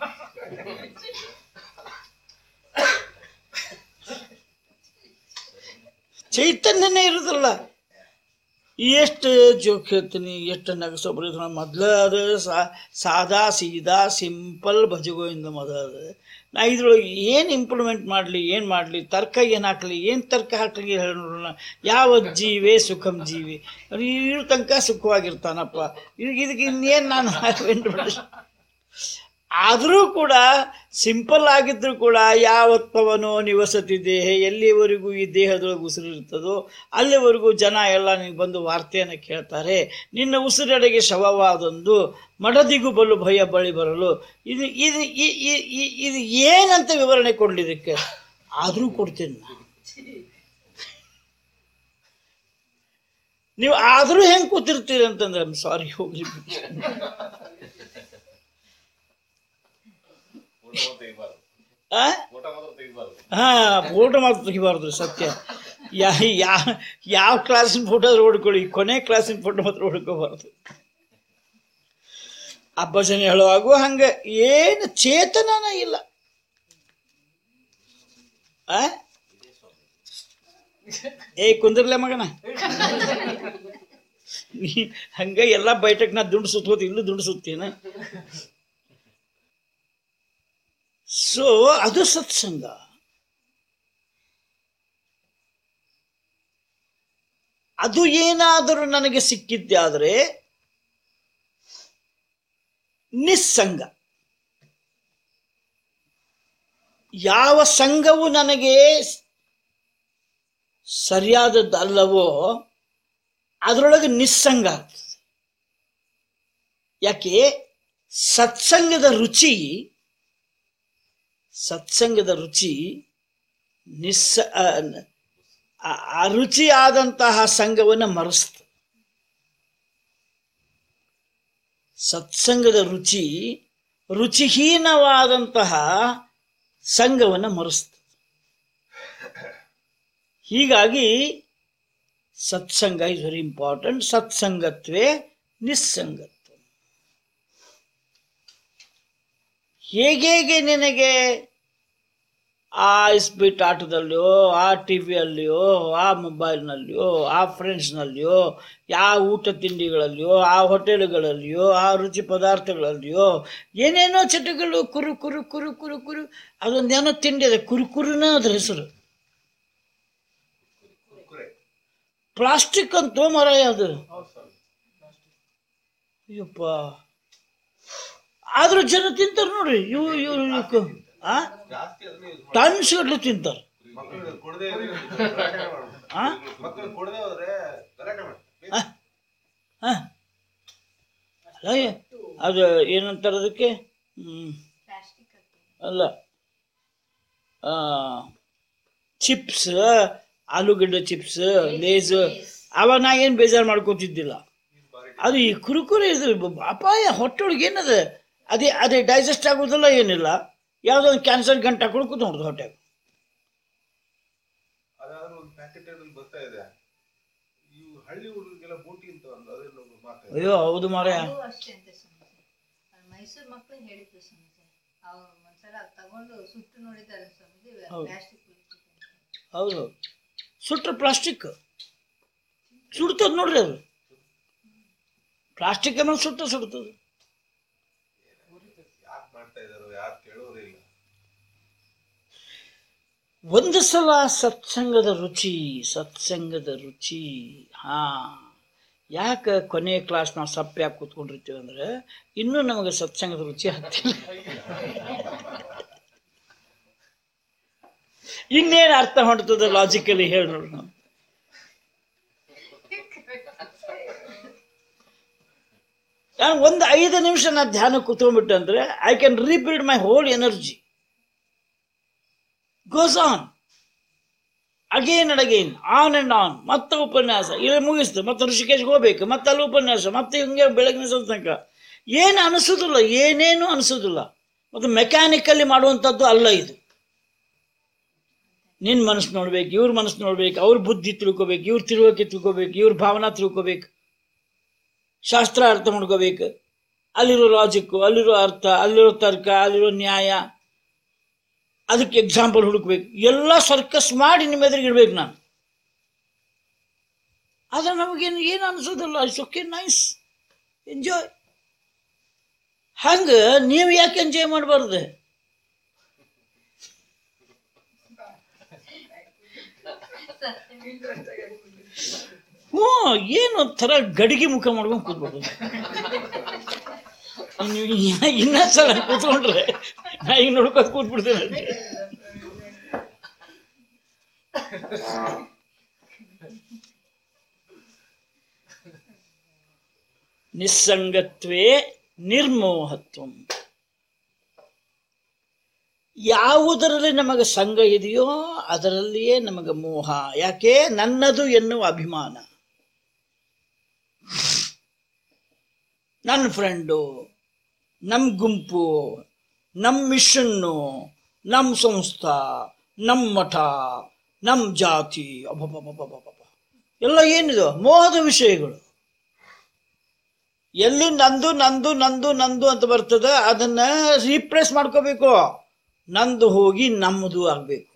ಚೈತನ್ಯನೇ ಇರೋದಿಲ್ಲ ಎಷ್ಟು ಜೋಕ್ ಹೇಳ್ತೀನಿ ಎಷ್ಟು ನಗಸೊಬ್ರು ಮೊದ್ಲ ಅದು ಸಾ- ಸಾದಾ ಸೀದಾ ಸಿಂಪಲ್ ಭಜಗೋಯಿಂದ ಮೊದಲ ಅದು ನಾ ಇದ್ರೊಳಗೆ ಏನು ಇಂಪ್ಲಿಮೆಂಟ್ ಮಾಡಲಿ ಏನು ಮಾಡಲಿ ತರ್ಕ ಏನು ಹಾಕ್ಲಿ ಏನು ತರ್ಕ ಹಾಕ್ಲಿ ಹೇಳಿ ನೋಡೋಣ ಯಾವ ಜೀವೇ ಸುಖಂ ಜೀವಿ ಇವ್ರ ತನಕ ಸುಖವಾಗಿರ್ತಾನಪ್ಪ ಈಗ ಇದಕ್ಕೆ ಇನ್ನೇನು ನಾನು ಇಂಟ್ರೊಡಕ್ಷನ್ ಆದರೂ ಕೂಡ ಸಿಂಪಲ್ ಆಗಿದ್ದರೂ ಕೂಡ ಯಾವತ್ತವನೋ ನಿವಸತಿ ದೇಹ ಎಲ್ಲಿವರೆಗೂ ಈ ದೇಹದೊಳಗೆ ಉಸಿರಿರ್ತದೋ ಅಲ್ಲಿವರೆಗೂ ಜನ ಎಲ್ಲ ನಿನಗೆ ಬಂದು ವಾರ್ತೆಯನ್ನು ಕೇಳ್ತಾರೆ ನಿನ್ನ ಉಸಿರೆಡೆಗೆ ಶವವಾದೊಂದು ಮಡದಿಗೂ ಬಲು ಭಯ ಬಳಿ ಬರಲು ಇದು ಇದು ಈ- ಈ- ಈ- ಇದು ಏನಂತ ವಿವರಣೆ ಕೊಡಲಿ ಇದಕ್ಕೆ ಆದರೂ ಕೊಡ್ತೀನಿ ನಾನು ನೀವು ಆದರೂ ಹೆಂಗೆ ಕೂತಿರ್ತೀರಿ ಅಂತಂದ್ರೆ ಸಾರಿ ಹೋಗ್ಲಿ ಬಿಡಿ. ಆ ಹಾ ಫೋಟೋ ಮಾತ್ರ ತೆಗಿಬಾರ್ದು ಸತ್ಯ ಯಾ ಯಾ ಯಾವ ಕ್ಲಾಸಿನ ಫೋಟೋ ಹೊಡ್ಕೊಳ್ಳಿ ಕೊನೆ ಕ್ಲಾಸಿನ ಫೋಟೋ ಮಾತ್ರ ಹೊಡ್ಕೋಬಾರ್ದು ಆ ಭಜನೆ ಹೇಳುವಾಗೂ ಹಂಗೆ ಏನು ಚೇತನನ ಇಲ್ಲ ಆ ಏ ಕುಂದಿರ್ಲೆ ಮಗನ ನೀ ಹಂಗ ಎಲ್ಲ ಬೈಟಕ್ ನಾ ದುಂಡು ಸುತ್ತೋದು ಇಲ್ಲೂ ದುಂಡು ಸುತ್ತೇನ ಸೊ ಅದು ಸತ್ಸಂಗ ಅದು ಏನಾದರೂ ನನಗೆ ಸಿಕ್ಕಿದ್ದಾದರೆ ನಿಸ್ಸಂಗ ಯಾವ ಸಂಘವು ನನಗೆ ಸರಿಯಾದದ್ದಲ್ಲವೋ ಅದರೊಳಗೆ ನಿಸ್ಸಂಗ ಆಗ್ತದೆ ಯಾಕೆ ಸತ್ಸಂಗದ ರುಚಿ ಸತ್ಸಂಗದ ರುಚಿ ನಿಸ್ಸ ಆ, ಆ- ಆ ರುಚಿ ಆದಂತಹ ಸಂಘವನ್ನು ಮರೆಸ್ತು ಸತ್ಸಂಗದ ರುಚಿ ರುಚಿಹೀನವಾದಂತಹ ಸಂಘವನ್ನು ಮರೆಸ್ತು ಹೀಗಾಗಿ ಸತ್ಸಂಗ ಇಸ್ ವೆರಿ ಇಂಪಾರ್ಟೆಂಟ್ ಸತ್ಸಂಗತ್ವೇ ನಿಸ್ಸಂಗತ್ವ ಹೇಗೆ ನಿನಗೆ ಆ ಇಸ್ಬಿಟ್ ಆಟದಲ್ಲಿಯೋ ಆ ಟಿ ವಿಯಲ್ಲಿಯೋ ಆ ಮೊಬೈಲ್ನಲ್ಲಿಯೋ ಆ ಫ್ರೆಂಡ್ಸ್ನಲ್ಲಿಯೋ ಯಾವ ಊಟ ತಿಂಡಿಗಳಲ್ಲಿಯೋ ಆ ಹೋಟೆಲ್ಗಳಲ್ಲಿಯೋ ಆ ರುಚಿ ಪದಾರ್ಥಗಳಲ್ಲಿಯೋ ಏನೇನೋ ಚಟಗಳು ಕುರು ಕುರು ಕುರು ಕುರು ಕುರು ಅದೊಂದೇನೋ ತಿಂಡಿ ಇದೆ ಕುರುಕುರುನೇ ಅದ್ರ ಹೆಸರು ಪ್ಲಾಸ್ಟಿಕ್ ಅಂತ ಮರ ಅದು ಅಯ್ಯಪ್ಪ ಆದ್ರೂ ಜನ ತಿಂತಾರೆ ನೋಡ್ರಿ ಇವು ಇವು ಇವು ಆ ಜಾಸ್ತಿ ಅದನ್ನೇ ಯೂಸ್ ಟನ್ಸ್ ಗಟ್ಲೆ ತಿಂತಾರೆ ಮಕ್ಕಳು ಕೊಡದೆ ಗಲಾಟೆ ಮಾಡ್ತಾರೆ ಆ ಮಕ್ಕಳು ಕೊಡದೆ ಹೋದ್ರೆ ಗಲಾಟೆ ಮಾಡ್ತಾರೆ ಆ? ಆ? ಅಲ್ಲ ಏ- ಅದು ಏನಂತಾರೆ ಅದಕ್ಕೆ ಹ್ಮ್ ಅಲ್ಲ ಚಿಪ್ಸ್ ಆಲೂಗಡ್ಡೆ ಚಿಪ್ಸ್ ಲೇಸ್ ಅವಾಗ ನಾ ಏನು ಬೇಜಾರು ಮಾಡ್ಕೋತಿದ್ದಿಲ್ಲ ಅದು ಈ ಕುರುಕುರೆ ಇದು ಬ- ಅಪಾಯ ಹೊಟ್ಟೆೊಳಗೆ ಏನದ ಅದೇ ಅದೇ ಡೈಜೆಸ್ಟ್ ಆಗೋದಿಲ್ಲ ಏನಿಲ್ಲ ಯಾವುದೋ ಒಂದು ಕ್ಯಾನ್ಸರ್ ಗಂಟೆ ಹಾಕೊಂಡು ಕೂತ್ಕೊಂಡ್ದು ಹೊಟ್ಟೆಗೆ ಅದಾದ್ರೂ ಒಂದು ಪ್ಯಾಕೆಟ್ ಅಲ್ಲಿ ಬರ್ತಾ ಇದೆ ಇವು ಹಳ್ಳಿ ಹುಡುಗರಿಗೆಲ್ಲ ಬೋಟಿ ಅಂತ ಒಂದು ಅದನ್ನು ಮಾತಾಡ ಅಯ್ಯೋ ಹೌದು ಮಾರ ಅದು ಅಷ್ಟೇ ಅಂತೆ ಸಮಸ್ಯೆ ಅದು ಮೈಸೂರು ಮಕ್ಕಳು ಹೇಳಿದ್ರು ಸಮಸ್ಯೆ ಅವ್ರು ಒಂದ್ಸಲ ತಗೊಂಡು ಸುಟ್ಟು ನೋಡಿದ್ದಾರೆ ಸಮಸ್ಯೆ ಪ್ಲಾಸ್ಟಿಕ್ ಹೌದು ಸುಟ್ರೆ ಪ್ಲಾಸ್ಟಿಕ್ ಸುಡ್ತದ ನೋಡ್ರಿ ಅದು ಪ್ಲಾಸ್ಟಿಕ್ ಅನ್ನೋ ಸುಟ್ಟ ಸುಡ್ತದೆ ಯಾಕೆ ಮಾಡ್ತಾ ಇದಾರೋ ಯಾರು ಕೇಳೋರೇ ಇಲ್ಲ ಒಂದು ಸಲ ಸತ್ಸಂಗದ ರುಚಿ ಸತ್ಸಂಗದ ರುಚಿ ಹಾ ಯಾಕೆ ಕೊನೆ ಕ್ಲಾಸ್ ನಾವು ಸಪ್ಪೆ ಯಾಕೆ ಕೂತ್ಕೊಂಡಿರ್ತೀವಿ ಅಂದ್ರೆ ಇನ್ನೂ ನಮಗೆ ಸತ್ಸಂಗದ ರುಚಿ ಹತ್ತಿಲ್ಲ ಇನ್ನೇನು ಅರ್ಥ ಹೊಂಡ್ತದೆ ಲಾಜಿಕಲಿ ಹೇಳಿ ನೋಡ್ರಿ ನಾವು ನಾನು ಒಂದು ಐದು ನಿಮಿಷ ನಾನು ಧ್ಯಾನ ಕೂತ್ಕೊಂಡ್ಬಿಟ್ಟೆ ಅಂದ್ರೆ I can rebuild my whole energy goes on again and again on and on ಮತ್ತೆ ಉಪನ್ಯಾಸ ಇಲ್ಲಿ ಮುಗಿಸ್ತು ಮತ್ತೆ ಋಷಿಕೇಶ್ಗೆ ಹೋಗ್ಬೇಕು ಮತ್ತೆ ಅಲ್ಲಿ ಉಪನ್ಯಾಸ ಮತ್ತೆ ಹಿಂಗೆ ಬೆಳಗಿನ ಸ್ವಲ್ಪ ತನಕ ಏನು ಅನಿಸೋದಿಲ್ಲ ಏನೇನು ಅನಿಸೋದಿಲ್ಲ ಮತ್ತು ಮೆಕ್ಯಾನಿಕಲಿ ಮಾಡುವಂಥದ್ದು ಅಲ್ಲ ಇದು ನಿನ್ನ ಮನಸ್ಸು ನೋಡ್ಬೇಕು ಇವ್ರ ಮನಸ್ಸು ನೋಡ್ಬೇಕು ಅವ್ರ ಬುದ್ಧಿ ತಿಳ್ಕೊಬೇಕು ಇವ್ರ ತಿಳುವಳಿಕೆ ತಿಳ್ಕೊಬೇಕು ಇವ್ರ ಭಾವನಾ ತಿಳ್ಕೊಬೇಕು ಶಾಸ್ತ್ರ ಅರ್ಥ ಮಾಡ್ಕೋಬೇಕು ಅಲ್ಲಿರೋ ಲಾಜಿಕ್ಕು ಅಲ್ಲಿರೋ ಅರ್ಥ ಅಲ್ಲಿರೋ ತರ್ಕ ಅಲ್ಲಿರೋ ನ್ಯಾಯ ಅದಕ್ಕೆ ಎಕ್ಸಾಂಪಲ್ ಹುಡುಕ್ಬೇಕು ಎಲ್ಲ ಸರ್ಕಸ್ ಮಾಡಿ ನಿಮ್ಮ ಎದುರಿಗೆ ಇಡ್ಬೇಕು ನಾನು ಆದ್ರೆ ನಮಗೇನು ಏನು ಅನಿಸೋದಿಲ್ಲ ಇಟ್ಸ್ ಓಕೆ ನೈಸ್ ಎಂಜಾಯ್ ಹಂಗೆ ನೀವು ಯಾಕೆ ಎಂಜಾಯ್ ಮಾಡಬಾರ್ದು ಹ್ಞೂ ಏನು ಒಂಥರ ಗಡಿಗೆ ಮುಖ ಮಾಡ್ಕೊಂಡು ಕೂತ್ಬಿಡೋದು ನೀವು ಇನ್ನೊಂದು ಸಲ ಕೂತ್ಕೊಂಡ್ರೆ ನಾ ಈಗ ನೋಡ್ಕೊಂಡು ಕೂತ್ಬಿಡ್ತೇನೆ ಅಷ್ಟೇ. ನಿಸ್ಸಂಗತ್ವೇ ನಿರ್ಮೋಹತ್ವ ಯಾವುದರಲ್ಲಿ ನಮಗೆ ಸಂಘ ಇದೆಯೋ ಅದರಲ್ಲಿಯೇ ನಮಗೆ ಮೋಹ ಯಾಕೆ ನನ್ನದು ಎನ್ನುವ ಅಭಿಮಾನ ನನ್ನ ಫ್ರೆಂಡು ನಮ್ಮ ಗುಂಪು ನಮ್ಮ ಮಿಷನ್ನು ನಮ್ಮ ಸಂಸ್ಥಾ ನಮ್ಮ ಮಠ ನಮ್ಮ ಜಾತಿ ಅಬ್ಬಬ್ಬಬ್ಬಬ್ಬಬ್ಬ ಎಲ್ಲ ಏನಿದು ಮೋಹದ ವಿಷಯಗಳು ಎಲ್ಲಿ ನಂದು ನಂದು ನಂದು ನಂದು ಅಂತ ಬರ್ತದೆ ಅದನ್ನ ರೀಪ್ಲೇಸ್ ಮಾಡ್ಕೋಬೇಕು ನಂದು ಹೋಗಿ ನಮ್ಮದು ಆಗಬೇಕು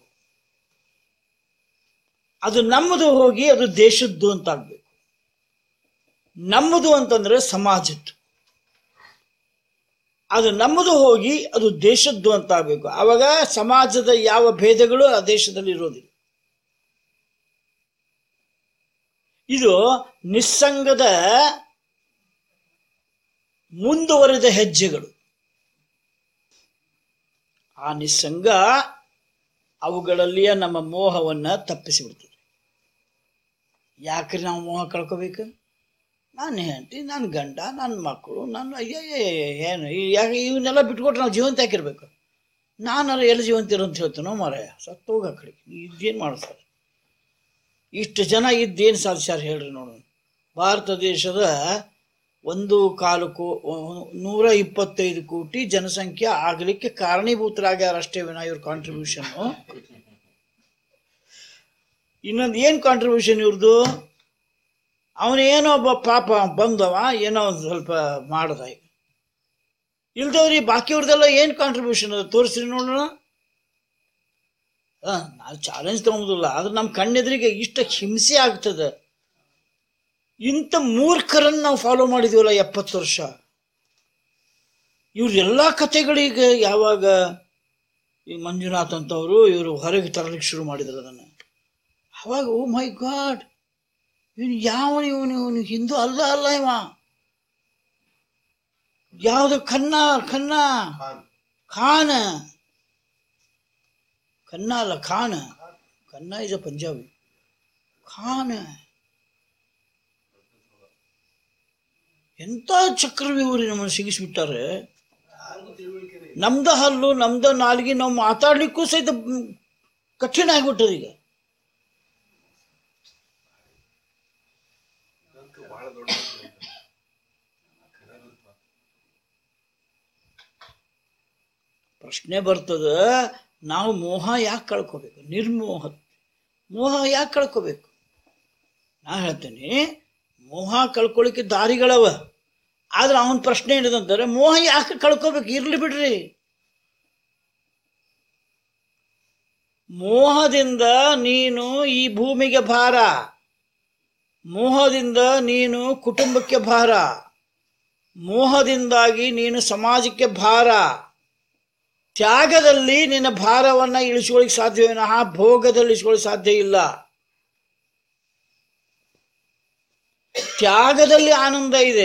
ಅದು ನಮ್ಮದು ಹೋಗಿ ಅದು ದೇಶದ್ದು ಅಂತ ಆಗ್ಬೇಕು ನಮ್ಮದು ಅಂತಂದ್ರೆ ಸಮಾಜದ್ದು ಅದು ನಮ್ಮದು ಹೋಗಿ ಅದು ದೇಶದ್ದು ಅಂತ ಆಗಬೇಕು ಆವಾಗ ಸಮಾಜದ ಯಾವ ಭೇದಗಳು ಆ ದೇಶದಲ್ಲಿ ಇರೋದಿಲ್ಲ ಇದು ನಿಸ್ಸಂಗದ ಮುಂದುವರೆದ ಹೆಜ್ಜೆಗಳು ಆ ನಿಸ್ಸಂಗ ಅವುಗಳಲ್ಲಿಯೇ ನಮ್ಮ ಮೋಹವನ್ನ ತಪ್ಪಿಸಿಬಿಡ್ತದೆ ಯಾಕ್ರಿ ನಾವು ಮೋಹ ಕಳ್ಕೋಬೇಕು ನಾನು ಹೆಂಡತಿ ನನ್ನ ಗಂಡ ನನ್ನ ಮಕ್ಕಳು ನನ್ನ ಅಯ್ಯಯ್ಯ ಏನು ಈ- ಯಾಕೆ ಇವನ್ನೆಲ್ಲ ಬಿಟ್ಕೊಟ್ರೆ ನಾವು ಜೀವಂತ ಯಾಕಿರ್ಬೇಕು ನಾನಾರ ಎಲ್ಲಿ ಜೀವಂತ ಇರೋ ಅಂತ ಹೇಳ್ತೀನೋ ಮಾರಾಯ ಸತ್ತೋಗ ಆ ಕಡೆ ಇದೇನು ಮಾಡಿಸ್ತಾರೆ ಇಷ್ಟು ಜನ ಇದ್ದೇನು ಸಾಧಿಸ್ಯಾರ ಹೇಳ್ರಿ ನೋಡೋಣ ಭಾರತ ದೇಶದ ಒಂದು ಕಾಲು ಕೋ ನೂರ ಇಪ್ಪತ್ತೈದು ಕೋಟಿ ಜನಸಂಖ್ಯೆ ಆಗಲಿಕ್ಕೆ ಕಾರಣೀಭೂತರಾಗ್ಯಾರ ಅಷ್ಟೇ ವಿನ ಇವ್ರ ಕಾಂಟ್ರಿಬ್ಯೂಷನ್ನು ಇನ್ನೊಂದು ಏನು ಕಾಂಟ್ರಿಬ್ಯೂಷನ್ ಇವ್ರದ್ದು ಅವನೇನೋ ಒಬ್ಬ ಪಾಪ ಬಂದವ ಏನೋ ಒಂದು ಸ್ವಲ್ಪ ಮಾಡ್ದ ಈಗ ಇಲ್ದವ್ರಿ ಬಾಕಿಯವ್ರದೆಲ್ಲ ಏನು ಕಾಂಟ್ರಿಬ್ಯೂಷನ್ ಅದ ತೋರಿಸ್ರಿ ನೋಡೋಣ ಹಾಂ ನಾವು ಚಾಲೆಂಜ್ ತೊಗೊಂಬೋದಿಲ್ಲ ಆದ್ರೆ ನಮ್ಮ ಕಣ್ಣೆದುರಿಗೆ ಇಷ್ಟ ಹಿಂಸೆ ಆಗ್ತದೆ ಇಂಥ ಮೂರ್ಖರನ್ನು ನಾವು ಫಾಲೋ ಮಾಡಿದೀವಲ್ಲ ಎಪ್ಪತ್ತು ವರ್ಷ ಇವ್ರ ಎಲ್ಲ ಕಥೆಗಳಿಗೆ ಯಾವಾಗ ಈ ಮಂಜುನಾಥ್ ಅಂತವರು ಇವರು ಹೊರಗೆ ತರಲಿಕ್ಕೆ ಶುರು ಮಾಡಿದ್ರು ಅದನ್ನು ಅವಾಗ ಓ ಮೈ ಗಾಡ್ ಇವನು ಯಾವ ಇವನು ಇವನು ಹಿಂದೂ ಅಲ್ಲ ಅಲ್ಲ ಇವ ಯಾವುದು ಖನ್ನ ಖನ್ನ ಖಾನ್ ಖಾನ ಖನ್ನ ಅಲ್ಲ ಖಾನ ಖನ್ನ ಇಸ್ ಅ ಪಂಜಾಬಿ ಖಾನ ಎಂತ ಚಕ್ರವ್ಯೂಹರಿ ನಮ್ಮನ್ನು ಸಿಗಿಸ್ಬಿಟ್ಟಾರೆ ನಮ್ದ ಹಲ್ಲು ನಮ್ದ ನಾಲ್ಗಿ ನಾವು ಮಾತಾಡ್ಲಿಕ್ಕೂ ಸಹಿತ ಮ್, ಕಠಿಣ ಆಗ್ಬಿಟ್ಟದ ಈಗ ಅದಕ್ಕೆ ಬಹಳ ದೊಡ್ಡ ಪ್ರಶ್ನೆ ಬರ್ತದ ನಾವು ಮೋಹ ಯಾಕೆ ಕಳ್ಕೋಬೇಕು ನಿರ್ಮೋಹ ಮೋಹ ಯಾಕೆ ಕಳ್ಕೋಬೇಕು ನಾ ಹೇಳ್ತೇನೆ ಮೋಹ ಕಳ್ಕೊಳ್ಳಿಕ್ಕೆ ದಾರಿಗಳವ ಆದ್ರೆ ಅವನ ಪ್ರಶ್ನೆ ಏನದಂತಾರೆ ಮೋಹ ಯಾಕೆ ಕಳ್ಕೋಬೇಕು ಇರ್ಲಿ ಬಿಡ್ರಿ ಮೋಹದಿಂದ ನೀನು ಈ ಭೂಮಿಗೆ ಭಾರ ಮೋಹದಿಂದ ನೀನು ಕುಟುಂಬಕ್ಕೆ ಭಾರ ಮೋಹದಿಂದಾಗಿ ನೀನು ಸಮಾಜಕ್ಕೆ ಭಾರ ತ್ಯಾಗದಲ್ಲಿ ನಿನ್ನ ಭಾರವನ್ನ ಇಳಿಸ್ಕೊಳ್ಳಿಕ್ ಸಾಧ್ಯ ವಿನಃ ಭೋಗದಲ್ಲಿ ಇಳಿಸ್ಕೊಳ್ಳಿಕ್ ಸಾಧ್ಯ ಇಲ್ಲ ತ್ಯಾಗದಲ್ಲಿ ಆನಂದ ಇದೆ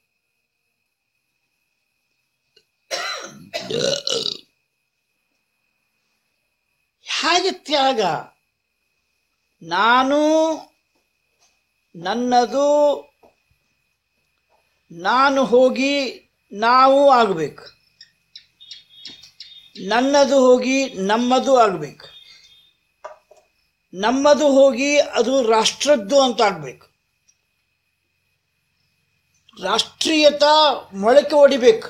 ಹೇಗೆ ತ್ಯಾಗ ನಾನು ನನ್ನದು ನಾನು ಹೋಗಿ ನಾವು ಆಗಬೇಕು ನನ್ನದು ಹೋಗಿ ನಮ್ಮದು ಆಗಬೇಕು ನಮ್ಮದು ಹೋಗಿ ಅದು ರಾಷ್ಟ್ರದ್ದು ಅಂತ ಆಗ್ಬೇಕು ರಾಷ್ಟ್ರೀಯತಾ ಮೊಳಕೆ ಹೊಡಿಬೇಕು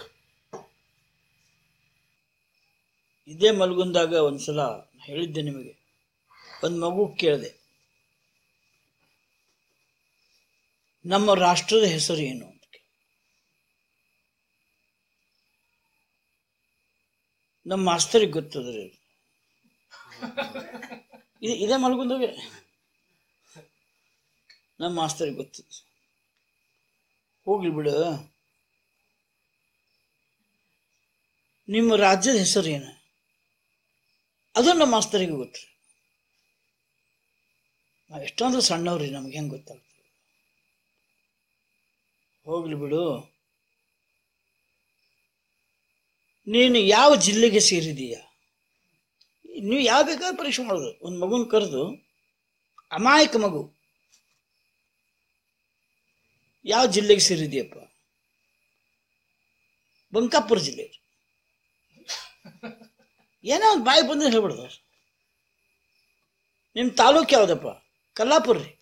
ಇದೇ ಮಲ್ಗುಂದಾಗ ಒಂದ್ಸಲ ಹೇಳಿದ್ದೆ ನಿಮಗೆ ಒಂದು ಮಗು ಕೇಳಿದೆ ನಮ್ಮ ರಾಷ್ಟ್ರದ ಹೆಸರು ಏನು ಅಂತ ಕೇಳ್ದೆ. ನಮ್ಮ ಮಾಸ್ತರಿಗೆ ಗೊತ್ತದ್ರಿ ಇದು ಇದೇ ಮಲ್ಗುಂದಾಗೆ ನಮ್ಮ ಮಾಸ್ತರಿಗೆ ಗೊತ್ತಿತ್ತು ಹೋಗ್ಲಿ ಬಿಡು ನಿಮ್ಮ ರಾಜ್ಯದ ಹೆಸರು ಏನು ಅದು ನಮ್ಮ ಮಾಸ್ತರಿಗೆ ಗೊತ್ತು ನಾವು ಎಷ್ಟೊಂದು ಸಣ್ಣವ್ರಿ ನಮ್ಗೆ ಹೆಂಗೆ ಗೊತ್ತಾಗ್ತದೆ ಹೋಗ್ಲಿ ಬಿಡು ನೀನು ಯಾವ ಜಿಲ್ಲೆಗೆ ಸೇರಿದೀಯ ನೀವು ಯಾವ ಬೇಕಾದ್ರೆ ಪರೀಕ್ಷೆ ಮಾಡೋದು ಒಂದು ಮಗುನ ಕರೆದು ಅಮಾಯಕ ಮಗು ಯಾವ ಜಿಲ್ಲೆಗೆ ಸೇರಿದೆಯಪ್ಪ ಬಂಕಾಪುರ ಜಿಲ್ಲೆ ಏನೋ ಒಂದು ಬಾಯಿ ಬಂದ್ರೆ ಹೇಳ್ಬಿಡ್ದು ನಿಮ್ಮ ತಾಲೂಕು ಯಾವ್ದಪ್ಪ ಕಲ್ಲಾಪುರ ರೀ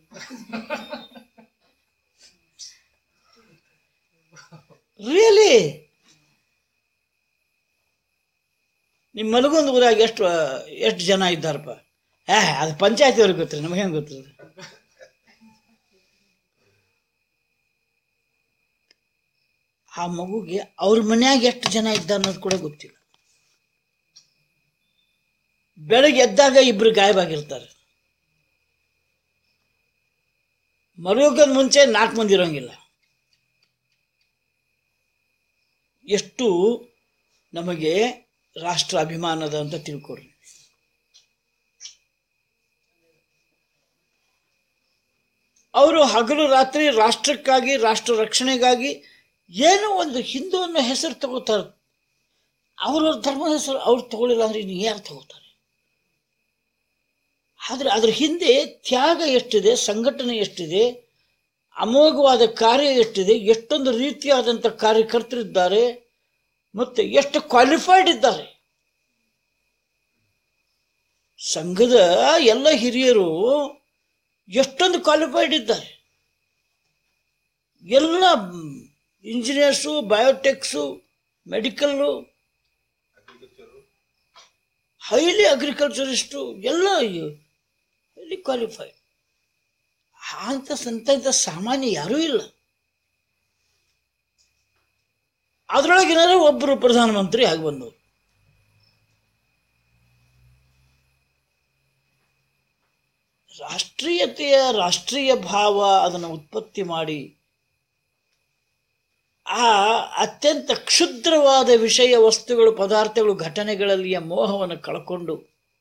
ರಿಯಲಿ ನಿಮ್ಮ ಮಲಗೊಂದು ಊರಾಗ ಎಷ್ಟು ಎಷ್ಟು ಜನ ಇದ್ದಾರಪ್ಪ ಏ ಅದು ಪಂಚಾಯತಿ ಅವ್ರಿಗೆ ಗೊತ್ತಿರಿ ನಮಗೆ ಹೆಂಗೆ ಗೊತ್ತದ ಆ ಮಗುಗೆ ಅವ್ರ ಮನ್ಯಾಗ ಎಷ್ಟು ಜನ ಇದ್ದ ಅನ್ನೋದು ಕೂಡ ಗೊತ್ತಿಲ್ಲ ಬೆಳಗ್ಗೆ ಎದ್ದಾಗ ಇಬ್ರು ಗಾಯವಾಗಿರ್ತಾರೆ ಮರೆಯೋಕದ ಮುಂಚೆ ನಾಲ್ಕು ಮಂದಿ ಇರೋಂಗಿಲ್ಲ ಎಷ್ಟು ನಮಗೆ ರಾಷ್ಟ್ರ ಅಭಿಮಾನದ ಅಂತ ತಿಳ್ಕೊಡ್ರಿ ಅವರು ಹಗಲು ರಾತ್ರಿ ರಾಷ್ಟ್ರಕ್ಕಾಗಿ ರಾಷ್ಟ್ರ ರಕ್ಷಣೆಗಾಗಿ ಏನೋ ಒಂದು ಹಿಂದೂ ಅನ್ನೋ ಹೆಸರು ತಗೋತಾರೆ ಅವ್ರವ್ರ ಧರ್ಮದ ಹೆಸರು ಅವ್ರು ತಗೊಳ್ಳಿಲ್ಲ ಅಂದ್ರೆ ಇನ್ನು ಯಾರು ತಗೋತಾರೆ ಆದರೆ ಅದ್ರ ಹಿಂದೆ ತ್ಯಾಗ ಎಷ್ಟಿದೆ ಸಂಘಟನೆ ಎಷ್ಟಿದೆ ಅಮೋಘವಾದ ಕಾರ್ಯ ಎಷ್ಟಿದೆ ಎಷ್ಟೊಂದು ರೀತಿಯಾದಂಥ ಕಾರ್ಯಕರ್ತರಿದ್ದಾರೆ ಮತ್ತೆ ಎಷ್ಟು ಕ್ವಾಲಿಫೈಡ್ ಇದ್ದಾರೆ ಸಂಘದ ಎಲ್ಲ ಹಿರಿಯರು ಎಷ್ಟೊಂದು ಕ್ವಾಲಿಫೈಡ್ ಇದ್ದಾರೆ ಎಲ್ಲ engineers biotechs medical agriculture highly agriculturists ಎಲ್ಲ ಹೈಲಿ ಕ್ವಾಲಿಫೈಡ್ ಅಂತ ಸಂತ ಸಾಮಾನ್ಯ ಯಾರೂ ಇಲ್ಲ ಅದರೊಳಗೇನಾದ್ರೆ ಒಬ್ಬರು ಪ್ರಧಾನಮಂತ್ರಿ ಆಗಿ ಬಂದವರು ರಾಷ್ಟ್ರೀಯತೆಯ ರಾಷ್ಟ್ರೀಯ ಭಾವ ಅದನ್ನು ಉತ್ಪತ್ತಿ ಮಾಡಿ ಆ ಅತ್ಯಂತ ಕ್ಷುದ್ರವಾದ ವಿಷಯ ವಸ್ತುಗಳು ಪದಾರ್ಥಗಳು ಘಟನೆಗಳಲ್ಲಿಯ ಮೋಹವನ್ನು ಕಳ್ಕೊಂಡು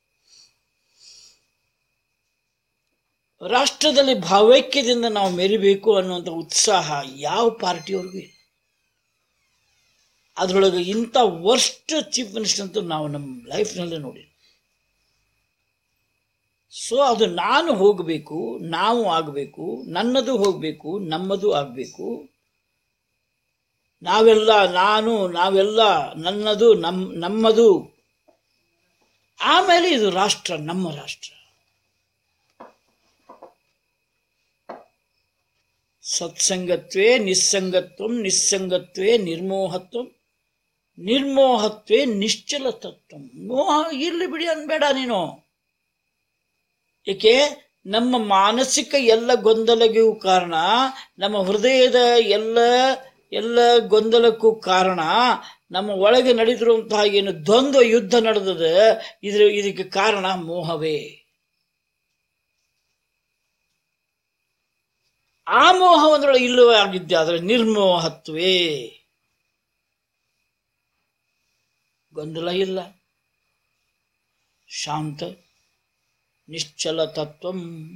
ರಾಷ್ಟ್ರದಲ್ಲಿ ಭಾವೈಕ್ಯದಿಂದ ನಾವು ಮೆರಿಬೇಕು ಅನ್ನುವಂಥ ಉತ್ಸಾಹ ಯಾವ ಪಾರ್ಟಿಯವ್ರಿಗೂ ಇಲ್ಲ ಅದರೊಳಗೆ ಇಂಥ ವರ್ಸ್ಟ್ ಚೀಫ್ ಮಿನಿಸ್ಟರ್ ಅಂತೂ ನಾವು ನಮ್ಮ ಲೈಫ್ನಲ್ಲೇ ನೋಡಿ ಸೊ ಅದು ನಾನು ಹೋಗಬೇಕು ನಾವು ಆಗಬೇಕು ನನ್ನದು ಹೋಗಬೇಕು ನಮ್ಮದು ಆಗಬೇಕು ನಾವೆಲ್ಲ ನಾನು ನಾವೆಲ್ಲ ನನ್ನದು ನಮ್ ನಮ್ಮದು ಆಮೇಲೆ ಇದು ರಾಷ್ಟ್ರ ನಮ್ಮ ರಾಷ್ಟ್ರ ಸತ್ಸಂಗತ್ವೇ ನಿಸ್ಸಂಗತ್ವ ನಿಸ್ಸಂಗತ್ವೇ ನಿರ್ಮೋಹತ್ವ ನಿರ್ಮೋಹತ್ವೇ ನಿಶ್ಚಲ ತತ್ವ ಮೋಹ ಇರ್ಲಿ ಬಿಡಿ ಅನ್ಬೇಡ ನೀನು ಏಕೆ ನಮ್ಮ ಮಾನಸಿಕ ಎಲ್ಲ ಗೊಂದಲಗೂ ಕಾರಣ ನಮ್ಮ ಹೃದಯದ ಎಲ್ಲ ಎಲ್ಲ ಗೊಂದಲಕ್ಕೂ ಕಾರಣ ನಮ್ಮ ಒಳಗೆ ನಡೆದಿರುವಂತಹ ಏನು ದ್ವಂದ್ವ ಯುದ್ಧ ನಡೆದದ ಇದ್ರ ಇದಕ್ಕೆ ಕಾರಣ ಮೋಹವೇ ಆ ಮೋಹ ಒಂದರೊಳಗೆ ಇಲ್ಲವೇ ಆಗಿದ್ದೆ ಆದರೆ ನಿರ್ಮೋಹತ್ವೇ ಗೊಂದಲ ಇಲ್ಲ ಶಾಂತ ನಿಶ್ಚಲ ತತ್ವ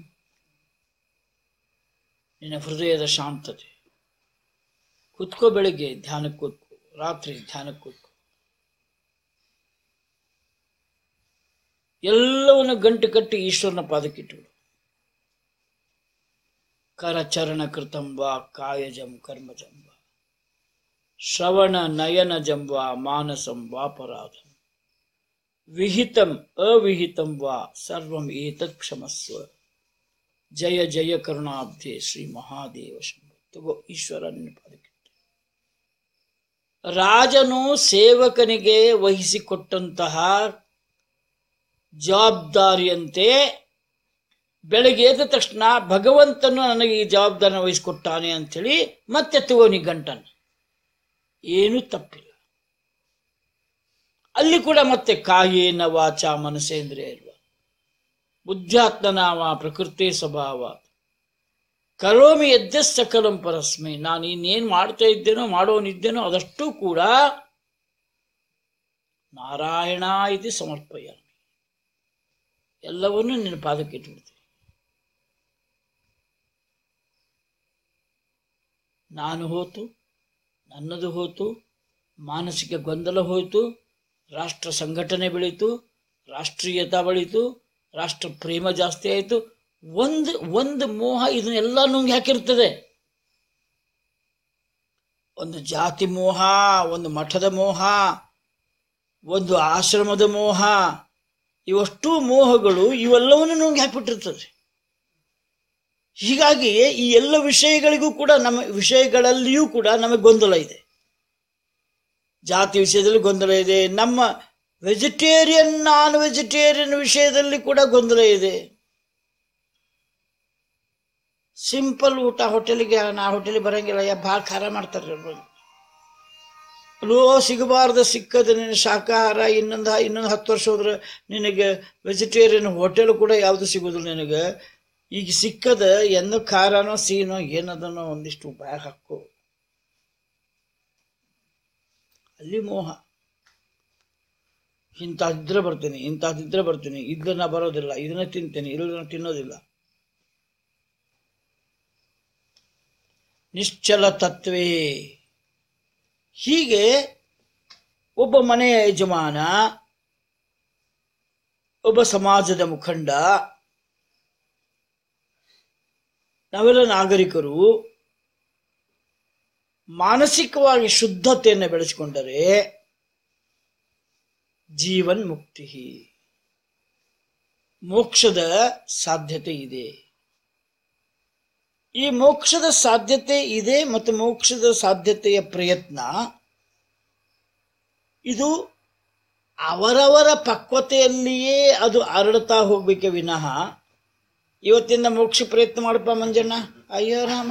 ನಿನ್ನ ಹೃದಯದ ಶಾಂತತೆ ಕುತ್ಕೋ ಬೆಳಿಗ್ಗೆ ಧ್ಯಾನಕ್ಕೆ ಕೂತ್ಕೋ ರಾತ್ರಿ ಧ್ಯಾನಕ್ಕೆ ಕೂತ್ಕೋ ಎಲ್ಲವನ್ನು ಗಂಟು ಕಟ್ಟಿ ಈಶ್ವರನ ಪಾದಕ್ಕಿಟ್ಟು ಕರಚರಣ ಕೃತಂ ವಾ ಕಾಯಜಂ ಕರ್ಮಜಂ ವಾ ಶ್ರವಣ ನಯನ ಜಂ ವಾ ಮಾನಸಂ ವಾಪರಾಧಂ ವಿಹಿತಂ ಅವಿಹಿತಂ ವಾ ಸರ್ವಂ ಏತತ್ ಕ್ಷಮಸ್ವ ಜಯ ಜಯ ಕರುಣಾಬ್ಧೆ ಶ್ರೀ ಮಹಾದೇವ ಶಂಭು ತಗೋ ಈಶ್ವರ ನಿನ್ನ ಪಾದಕ್ಕಿಟ್ಟು ರಾಜನು ಸೇವಕನಿಗೆ ವಹಿಸಿಕೊಟ್ಟಂತಹ ಜವಾಬ್ದಾರಿಯಂತೆ ಬೆಳಗ್ಗೆ ಎದ್ದ ತಕ್ಷಣ ಭಗವಂತನು ನನಗೆ ಈ ಜವಾಬ್ದಾರಿನ ವಹಿಸಿಕೊಟ್ಟಾನೆ ಅಂಥೇಳಿ ಮತ್ತೆ ತಗೋನಿ ಗಂಟನ್ನು ಏನೂ ತಪ್ಪಿಲ್ಲ ಅಲ್ಲಿ ಕೂಡ ಮತ್ತೆ ಕಾಯೇನ ವಾಚ ಮನಸೇಂದ್ರಿಯ ಇಲ್ವ ಬುದ್ಧಾತ್ಮನಾವ ಪ್ರಕೃತಿ ಸ್ವಭಾವ ಕರೋಮಿ ಯದ್ಯ ಸಕಲಂ ಪರಸ್ಮೈ ನಾನು ಇನ್ನೇನು ಮಾಡ್ತಾ ಇದ್ದೇನೋ ಮಾಡೋನಿದ್ದೇನೋ ಅದಷ್ಟೂ ಕೂಡ ನಾರಾಯಣ ಇದು ಸಮರ್ಪಯ ಎಲ್ಲವನ್ನೂ ನಿನ್ನ ಪಾದಕ್ಕೆ ಇಟ್ಬಿಡ್ತೀನಿ ನಾನು ಹೋತು ನನ್ನದು ಹೋತು ಮಾನಸಿಕ ಗೊಂದಲ ಹೋಯಿತು ರಾಷ್ಟ್ರ ಸಂಘಟನೆ ಬೆಳೀತು ರಾಷ್ಟ್ರೀಯತಾ ಬೆಳೀತು ರಾಷ್ಟ್ರ ಪ್ರೇಮ ಜಾಸ್ತಿ ಆಯಿತು ಒಂದು ಒಂದು ಮೋಹ ಇದನ್ನೆಲ್ಲ ನುಂಗಿ ಹಾಕಿರ್ತದೆ ಒಂದು ಜಾತಿ ಮೋಹ ಒಂದು ಮಠದ ಮೋಹ ಒಂದು ಆಶ್ರಮದ ಮೋಹ ಇವಷ್ಟು ಮೋಹಗಳು ಇವೆಲ್ಲವನ್ನು ನುಂಗಿ ಹಾಕಿಬಿಟ್ಟಿರ್ತದೆ ಹೀಗಾಗಿ ಈ ಎಲ್ಲ ವಿಷಯಗಳಿಗೂ ಕೂಡ ನಮ್ಮ ವಿಷಯಗಳಲ್ಲಿಯೂ ಕೂಡ ನಮಗೆ ಗೊಂದಲ ಇದೆ ಜಾತಿ ವಿಷಯದಲ್ಲಿ ಗೊಂದಲ ಇದೆ ನಮ್ಮ ವೆಜಿಟೇರಿಯನ್ ನಾನ್ ವೆಜಿಟೇರಿಯನ್ ವಿಷಯದಲ್ಲಿ ಕೂಡ ಗೊಂದಲ ಇದೆ ಸಿಂಪಲ್ ಊಟ ಹೋಟೆಲಿಗೆ ನಾ ಹೋಟೆಲಿಗೆ ಬರಂಗಿಲ್ಲ ಯಾ ಭಾಳ ಖಾರ ಮಾಡ್ತಾರೆ ಅವ್ರು. ಲೋ ಸಿಗಬಾರ್ದು ಸಿಕ್ಕದ ನಿನ್ನ ಶಾಕಾಹಾರ ಇನ್ನೊಂದು ಇನ್ನೊಂದು ಹತ್ತು ವರ್ಷ ಹೋದ್ರೆ ನಿನಗೆ ವೆಜಿಟೇರಿಯನ್ ಹೋಟೆಲ್ ಕೂಡ ಯಾವುದು ಸಿಗೋದಿಲ್ಲ ನಿನಗೆ ಈಗ ಸಿಕ್ಕದ ಎಂದೋ ಖಾರನೋ ಸೀನೋ ಏನದನೋ ಒಂದಿಷ್ಟು ಬ್ಯಾಗ್ ಹಾಕೋ ಅಲ್ಲಿ ಮೋಹ ಇಂಥದ್ದಿದ್ರೆ ಬರ್ತೀನಿ ಇಂಥದ್ದಿದ್ರೆ ಬರ್ತೀನಿ ಇದನ್ನ ಬರೋದಿಲ್ಲ ಇದನ್ನ ತಿಂತೇನೆ ಇಲ್ಲದನ್ನ ತಿನ್ನೋದಿಲ್ಲ ನಿಶ್ಚಲ ತತ್ವೇ ಹೀಗೆ ಒಬ್ಬ ಮನೆಯ ಯಜಮಾನ ಒಬ್ಬ ಸಮಾಜದ ಮುಖಂಡ ನಾವೆಲ್ಲ ನಾಗರಿಕರು ಮಾನಸಿಕವಾಗಿ ಶುದ್ಧತೆಯನ್ನು ಬೆಳೆಸಿಕೊಂಡರೆ ಜೀವನ್ ಮುಕ್ತಿ ಮೋಕ್ಷದ ಸಾಧ್ಯತೆ ಇದೆ ಈ ಮೋಕ್ಷದ ಸಾಧ್ಯತೆ ಇದೆ ಮತ್ತು ಮೋಕ್ಷದ ಸಾಧ್ಯತೆಯ ಪ್ರಯತ್ನ ಇದು ಅವರವರ ಪಕ್ವತೆಯಲ್ಲಿಯೇ ಅದು ಅರಳುತ್ತಾ ಹೋಗ್ಬೇಕೆ ವಿನಃ ಇವತ್ತಿಂದ ಮೋಕ್ಷ ಪ್ರಯತ್ನ ಮಾಡಪ್ಪ ಮಂಜಣ್ಣ ಅಯ್ಯೋ ರಾಮ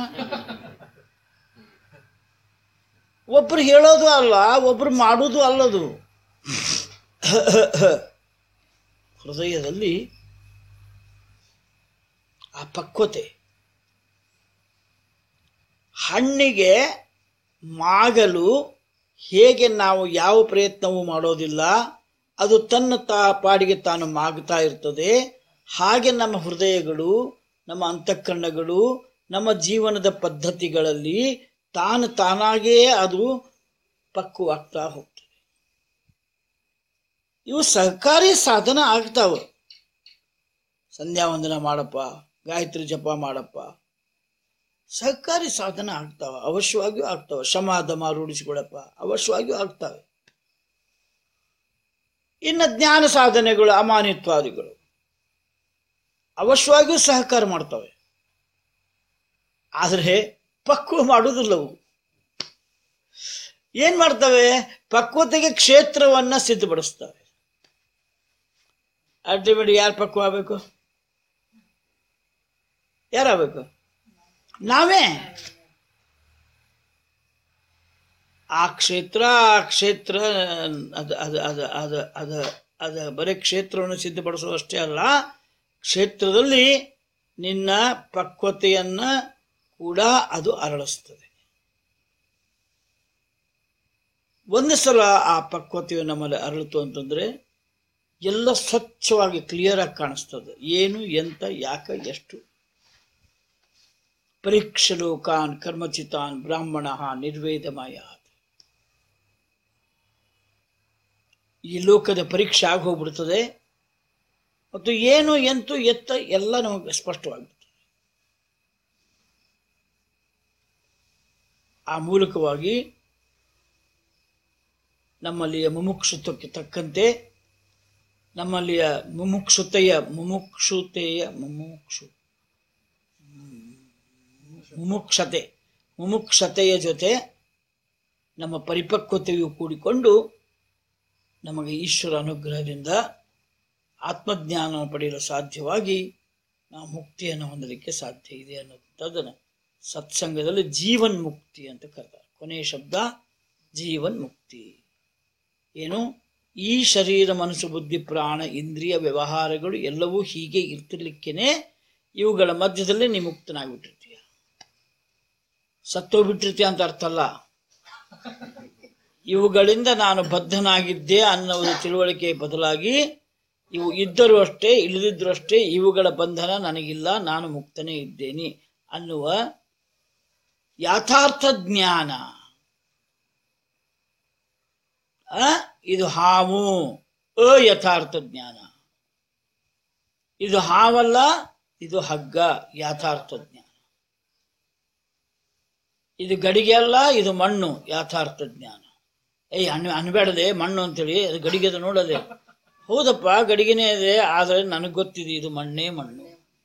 ಒಬ್ರು ಹೇಳೋದು ಅಲ್ಲ ಒಬ್ರು ಮಾಡೋದು ಅಲ್ಲದು ಹೃದಯದಲ್ಲಿ ಆ ಪಕ್ವತೆ ಹಣ್ಣಿಗೆ ಮಾಗಲು ಹೇಗೆ ನಾವು ಯಾವ ಪ್ರಯತ್ನವೂ ಮಾಡೋದಿಲ್ಲ ಅದು ತನ್ನ ತಾ ಪಾಡಿಗೆ ತಾನು ಮಾಗ್ತಾ ಇರ್ತದೆ ಹಾಗೆ ನಮ್ಮ ಹೃದಯಗಳು ನಮ್ಮ ಅಂತಃಕರಣಗಳು ನಮ್ಮ ಜೀವನದ ಪದ್ಧತಿಗಳಲ್ಲಿ ತಾನು ತಾನಾಗೇ ಅದು ಪಕ್ವವಾಗ್ತಾ ಹೋಗ್ತವೆ ಇವು ಸಹಕಾರಿ ಸಾಧನ ಆಗ್ತಾವ ಸಂಧ್ಯಾ ವಂದನ ಮಾಡಪ್ಪ ಗಾಯತ್ರಿ ಜಪ ಮಾಡಪ್ಪ ಸಹಕಾರಿ ಸಾಧನ ಆಗ್ತಾವ ಅವಶ್ಯವಾಗಿಯೂ ಆಗ್ತಾವ ಶಮಾಧಮ ರೂಢಿಸಿಕೊಳ್ಳಪ್ಪ ಅವಶ್ಯವಾಗಿಯೂ ಆಗ್ತವೆ ಇನ್ನು ಜ್ಞಾನ ಸಾಧನೆಗಳು ಅಮಾನಿತ್ವಾದಿಗಳು ಅವಶ್ಯವಾಗಿಯೂ ಸಹಕಾರ ಮಾಡ್ತವೆ ಆದರೆ ಪಕ್ವ ಮಾಡುವುದಿಲ್ಲವು ಏನ್ ಮಾಡ್ತವೆ ಪಕ್ವತೆಗೆ ಕ್ಷೇತ್ರವನ್ನ ಸಿದ್ಧಪಡಿಸ್ತವೆ ಅಲ್ಟಿಮೇಟ್ ಯಾರು ಪಕ್ವ ಆಗಬೇಕು ಯಾರಾಗಬೇಕು ನಾವೇ ಆ ಕ್ಷೇತ್ರ ಆ ಕ್ಷೇತ್ರ ಅದ ಅದ ಅದ ಅದ ಅದ ಅದ ಬರೀ ಕ್ಷೇತ್ರವನ್ನು ಸಿದ್ಧಪಡಿಸುವಷ್ಟೇ ಅಲ್ಲ ಕ್ಷೇತ್ರದಲ್ಲಿ ನಿನ್ನ ಪಕ್ವತೆಯನ್ನ ಕೂಡ ಅದು ಅರಳಿಸ್ತದೆ ಒಂದು ಸಲ ಆ ಪಕ್ವತೆಯು ನಮ್ಮಲ್ಲಿ ಅರಳಿತು ಅಂತಂದ್ರೆ ಎಲ್ಲ ಸ್ವಚ್ಛವಾಗಿ ಕ್ಲಿಯರ್ ಆಗಿ ಕಾಣಿಸ್ತದೆ ಏನು ಎಂತ ಯಾಕ ಎಷ್ಟು ಪರೀಕ್ಷ ಲೋಕಾನ್ ಕರ್ಮಚಿತಾನ್ ಬ್ರಾಹ್ಮಣ ನಿರ್ವೇದಮಯ ಈ ಲೋಕದ ಪರೀಕ್ಷೆ ಆಗಿ ಹೋಗ್ಬಿಡ್ತದೆ ಮತ್ತು ಏನು ಎಂತು ಎತ್ತ ಎಲ್ಲ ನಮಗೆ ಸ್ಪಷ್ಟವಾಗ್ಬಿಡ್ತದೆ ಆ ಮೂಲಕವಾಗಿ ನಮ್ಮಲ್ಲಿಯ ಮುಮುಕ್ಷುತ್ವಕ್ಕೆ ತಕ್ಕಂತೆ ನಮ್ಮಲ್ಲಿಯ ಮುಮುಕ್ಷುತೆಯ ಮುಮುಕ್ಷುತೆಯ ಮುಮುಕ್ಷು ಮುಮುಕ್ಷತೆ ಮುಮುಕ್ಷತೆಯ ಜೊತೆ ನಮ್ಮ ಪರಿಪಕ್ವತೆಯು ಕೂಡಿಕೊಂಡು ನಮಗೆ ಈಶ್ವರ ಅನುಗ್ರಹದಿಂದ ಆತ್ಮಜ್ಞಾನವನ್ನು ಪಡೆಯಲು ಸಾಧ್ಯವಾಗಿ ನಾವು ಮುಕ್ತಿಯನ್ನು ಹೊಂದಲಿಕ್ಕೆ ಸಾಧ್ಯ ಇದೆ ಅನ್ನೋದನ್ನು ಸತ್ಸಂಗದಲ್ಲಿ ಜೀವನ್ ಮುಕ್ತಿ ಅಂತ ಕರೆತಾರೆ ಕೊನೆಯ ಶಬ್ದ ಜೀವನ್ ಮುಕ್ತಿ ಏನು ಈ ಶರೀರ ಮನಸ್ಸು ಬುದ್ಧಿ ಪ್ರಾಣ ಇಂದ್ರಿಯ ವ್ಯವಹಾರಗಳು ಎಲ್ಲವೂ ಹೀಗೆ ಇರ್ತಿರ್ಲಿಕ್ಕೇನೆ ಇವುಗಳ ಮಧ್ಯದಲ್ಲಿ ನೀ ಮುಕ್ತನಾಗ್ಬಿಟ್ಟಿರ್ತೀಯ ಸತ್ತೋಗ್ಬಿಟ್ಟಿರ್ತೀಯ ಅಂತ ಅರ್ಥ ಅಲ್ಲ ಇವುಗಳಿಂದ ನಾನು ಬದ್ಧನಾಗಿದ್ದೆ ಅನ್ನೋದು ತಿಳುವಳಿಕೆ ಬದಲಾಗಿ ಇವು ಇದ್ದರೂ ಅಷ್ಟೇ ಇಲ್ಲದಿದ್ದರೂ ಅಷ್ಟೇ ಇವುಗಳ ಬಂಧನ ನನಗಿಲ್ಲ ನಾನು ಮುಕ್ತನೇ ಇದ್ದೇನೆ ಅನ್ನುವ ಯಥಾರ್ಥ ಜ್ಞಾನ ಆ? ಇದು ಹಾವು ಅಯಥಾರ್ಥ ಜ್ಞಾನ ಇದು ಹಾವಲ್ಲ ಇದು ಹಗ್ಗ ಯಥಾರ್ಥ ಜ್ಞಾನ ಇದು ಗಡಿಗೆ ಅಲ್ಲ ಇದು ಮಣ್ಣು ಯಥಾರ್ಥ ಜ್ಞಾನ ಏಯ್ ಅನ್ ಅನ್ಬೇಡದೆ ಮಣ್ಣು ಅಂತೇಳಿ ಅದು ಗಡಿಗೆ ಅದು ನೋಡದೆ ಹೌದಪ್ಪ ಗಡಿಗೆನೇ ಇದೆ ಆದರೆ ನನಗೆ ಗೊತ್ತಿದೆ ಇದು ಮಣ್ಣೇ ಮಣ್ಣು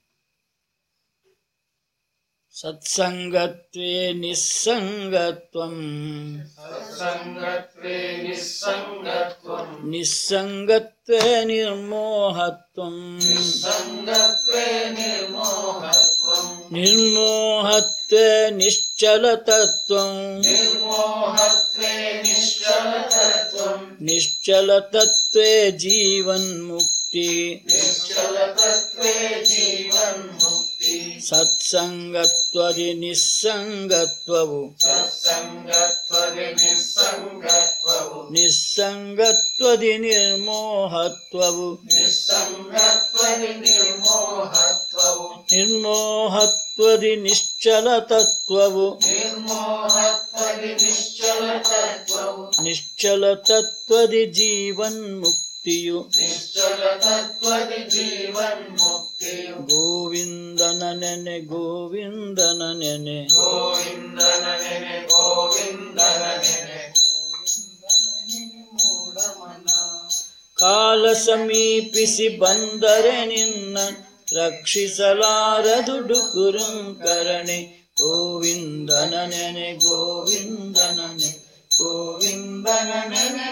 ಸತ್ಸಂಗತ್ವೇ ನಿಸ್ಸಂಗತ್ವಂ ಸಂಗತ್ವೇ ನಿಸ್ಸಂಗತ್ವಂ ನಿಸ್ಸಂಗತ್ವೇ ನಿರ್ಮೋಹತ್ವಂ ಸಂಗತ್ವೇ ನಿರ್ಮೋಹತ್ವಂ ನಿರ್ಮೋಹತ್ವೇ ನಿಶ್ಚಲತತ್ವಂ ನಿರ್ಮೋಹತ್ವೇ ನಿಶ್ಚಲತತ್ವಂ ನಿಶ್ಚಲತತ್ವೇ ಜೀವನ್ಮುಕ್ತಿ ನಿಶ್ಚಲತತ್ವೇ ಜೀವನ್ಮುಕ್ತಿ ಸತ್ಸಂಗತ್ವದಿ ನಿಸ್ಸಂಗತ್ವವು ಸತ್ಸಂಗತ್ವವೇ ನಿಸ್ಸಂಗತ್ವವು ನಿಸ್ಸಂಗತ್ವದಿ ನಿರ್ಮೋಹತ್ವವು ನಿಸ್ಸಂಗತ್ವವೇ ನಿರ್ಮೋಹತ್ವವು ನಿರ್ಮೋಹತ್ವದಿ ನಿಶ್ಚಲತತ್ವವು ನಿರ್ಮೋಹತ್ವವೇ ನಿಶ್ಚಲತತ್ವವು ನಿಶ್ಚಲತತ್ವದಿ ಜೀವನ್ಮುಕ್ತಿಯು ನಿಶ್ಚಲತತ್ವದಿ ಜೀವನ್ಮುಕ್ತಿಯು ಗೋವಿಂದನ ನೆನೆ ಗೋವಿಂದನ ನೆನೆ ಗೋವಿಂದನ ನೆನೆ ಗೋವಿಂದನ ನೆನೆ ಕಾಲ ಸಮೀಪಿಸಿ ಬಂದರೆ ನಿನ್ನ ರಕ್ಷಿಸಲಾರದು ಡುಕುರುಂಕರಣೆ ಗೋವಿಂದನ ನೆನೆ ಗೋವಿಂದನ ನೆನೆ ಗೋವಿಂದನ ನೆನೆ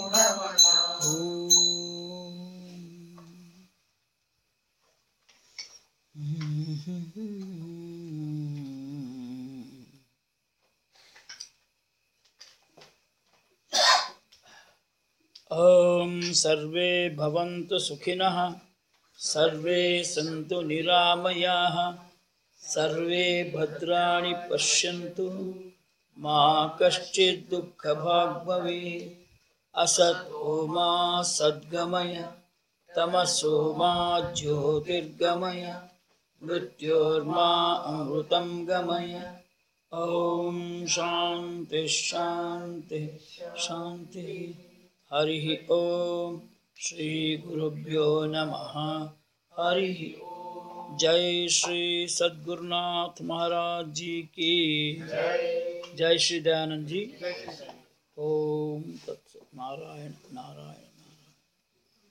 ॐ सर्वे भवन्तु सुखिनः सर्वे सन्तु निरामयाः सर्वे भद्राणि पश्यन्तु मा कश्चित् दुःखभाग् भवेत् असत् मा सद्गमय तमसो मा ज्योतिर्गमय मृत्योर्मा अमृतं गमय ॐ शान्ति शान्ति शान्ति हरिः ॐ श्रीगुरुभ्यो नमः हरिः ॐ। जय श्री सद्गुरुनाथ महाराज जी की जय श्री दयानंद जी ओम तत्सत नारायण नारायण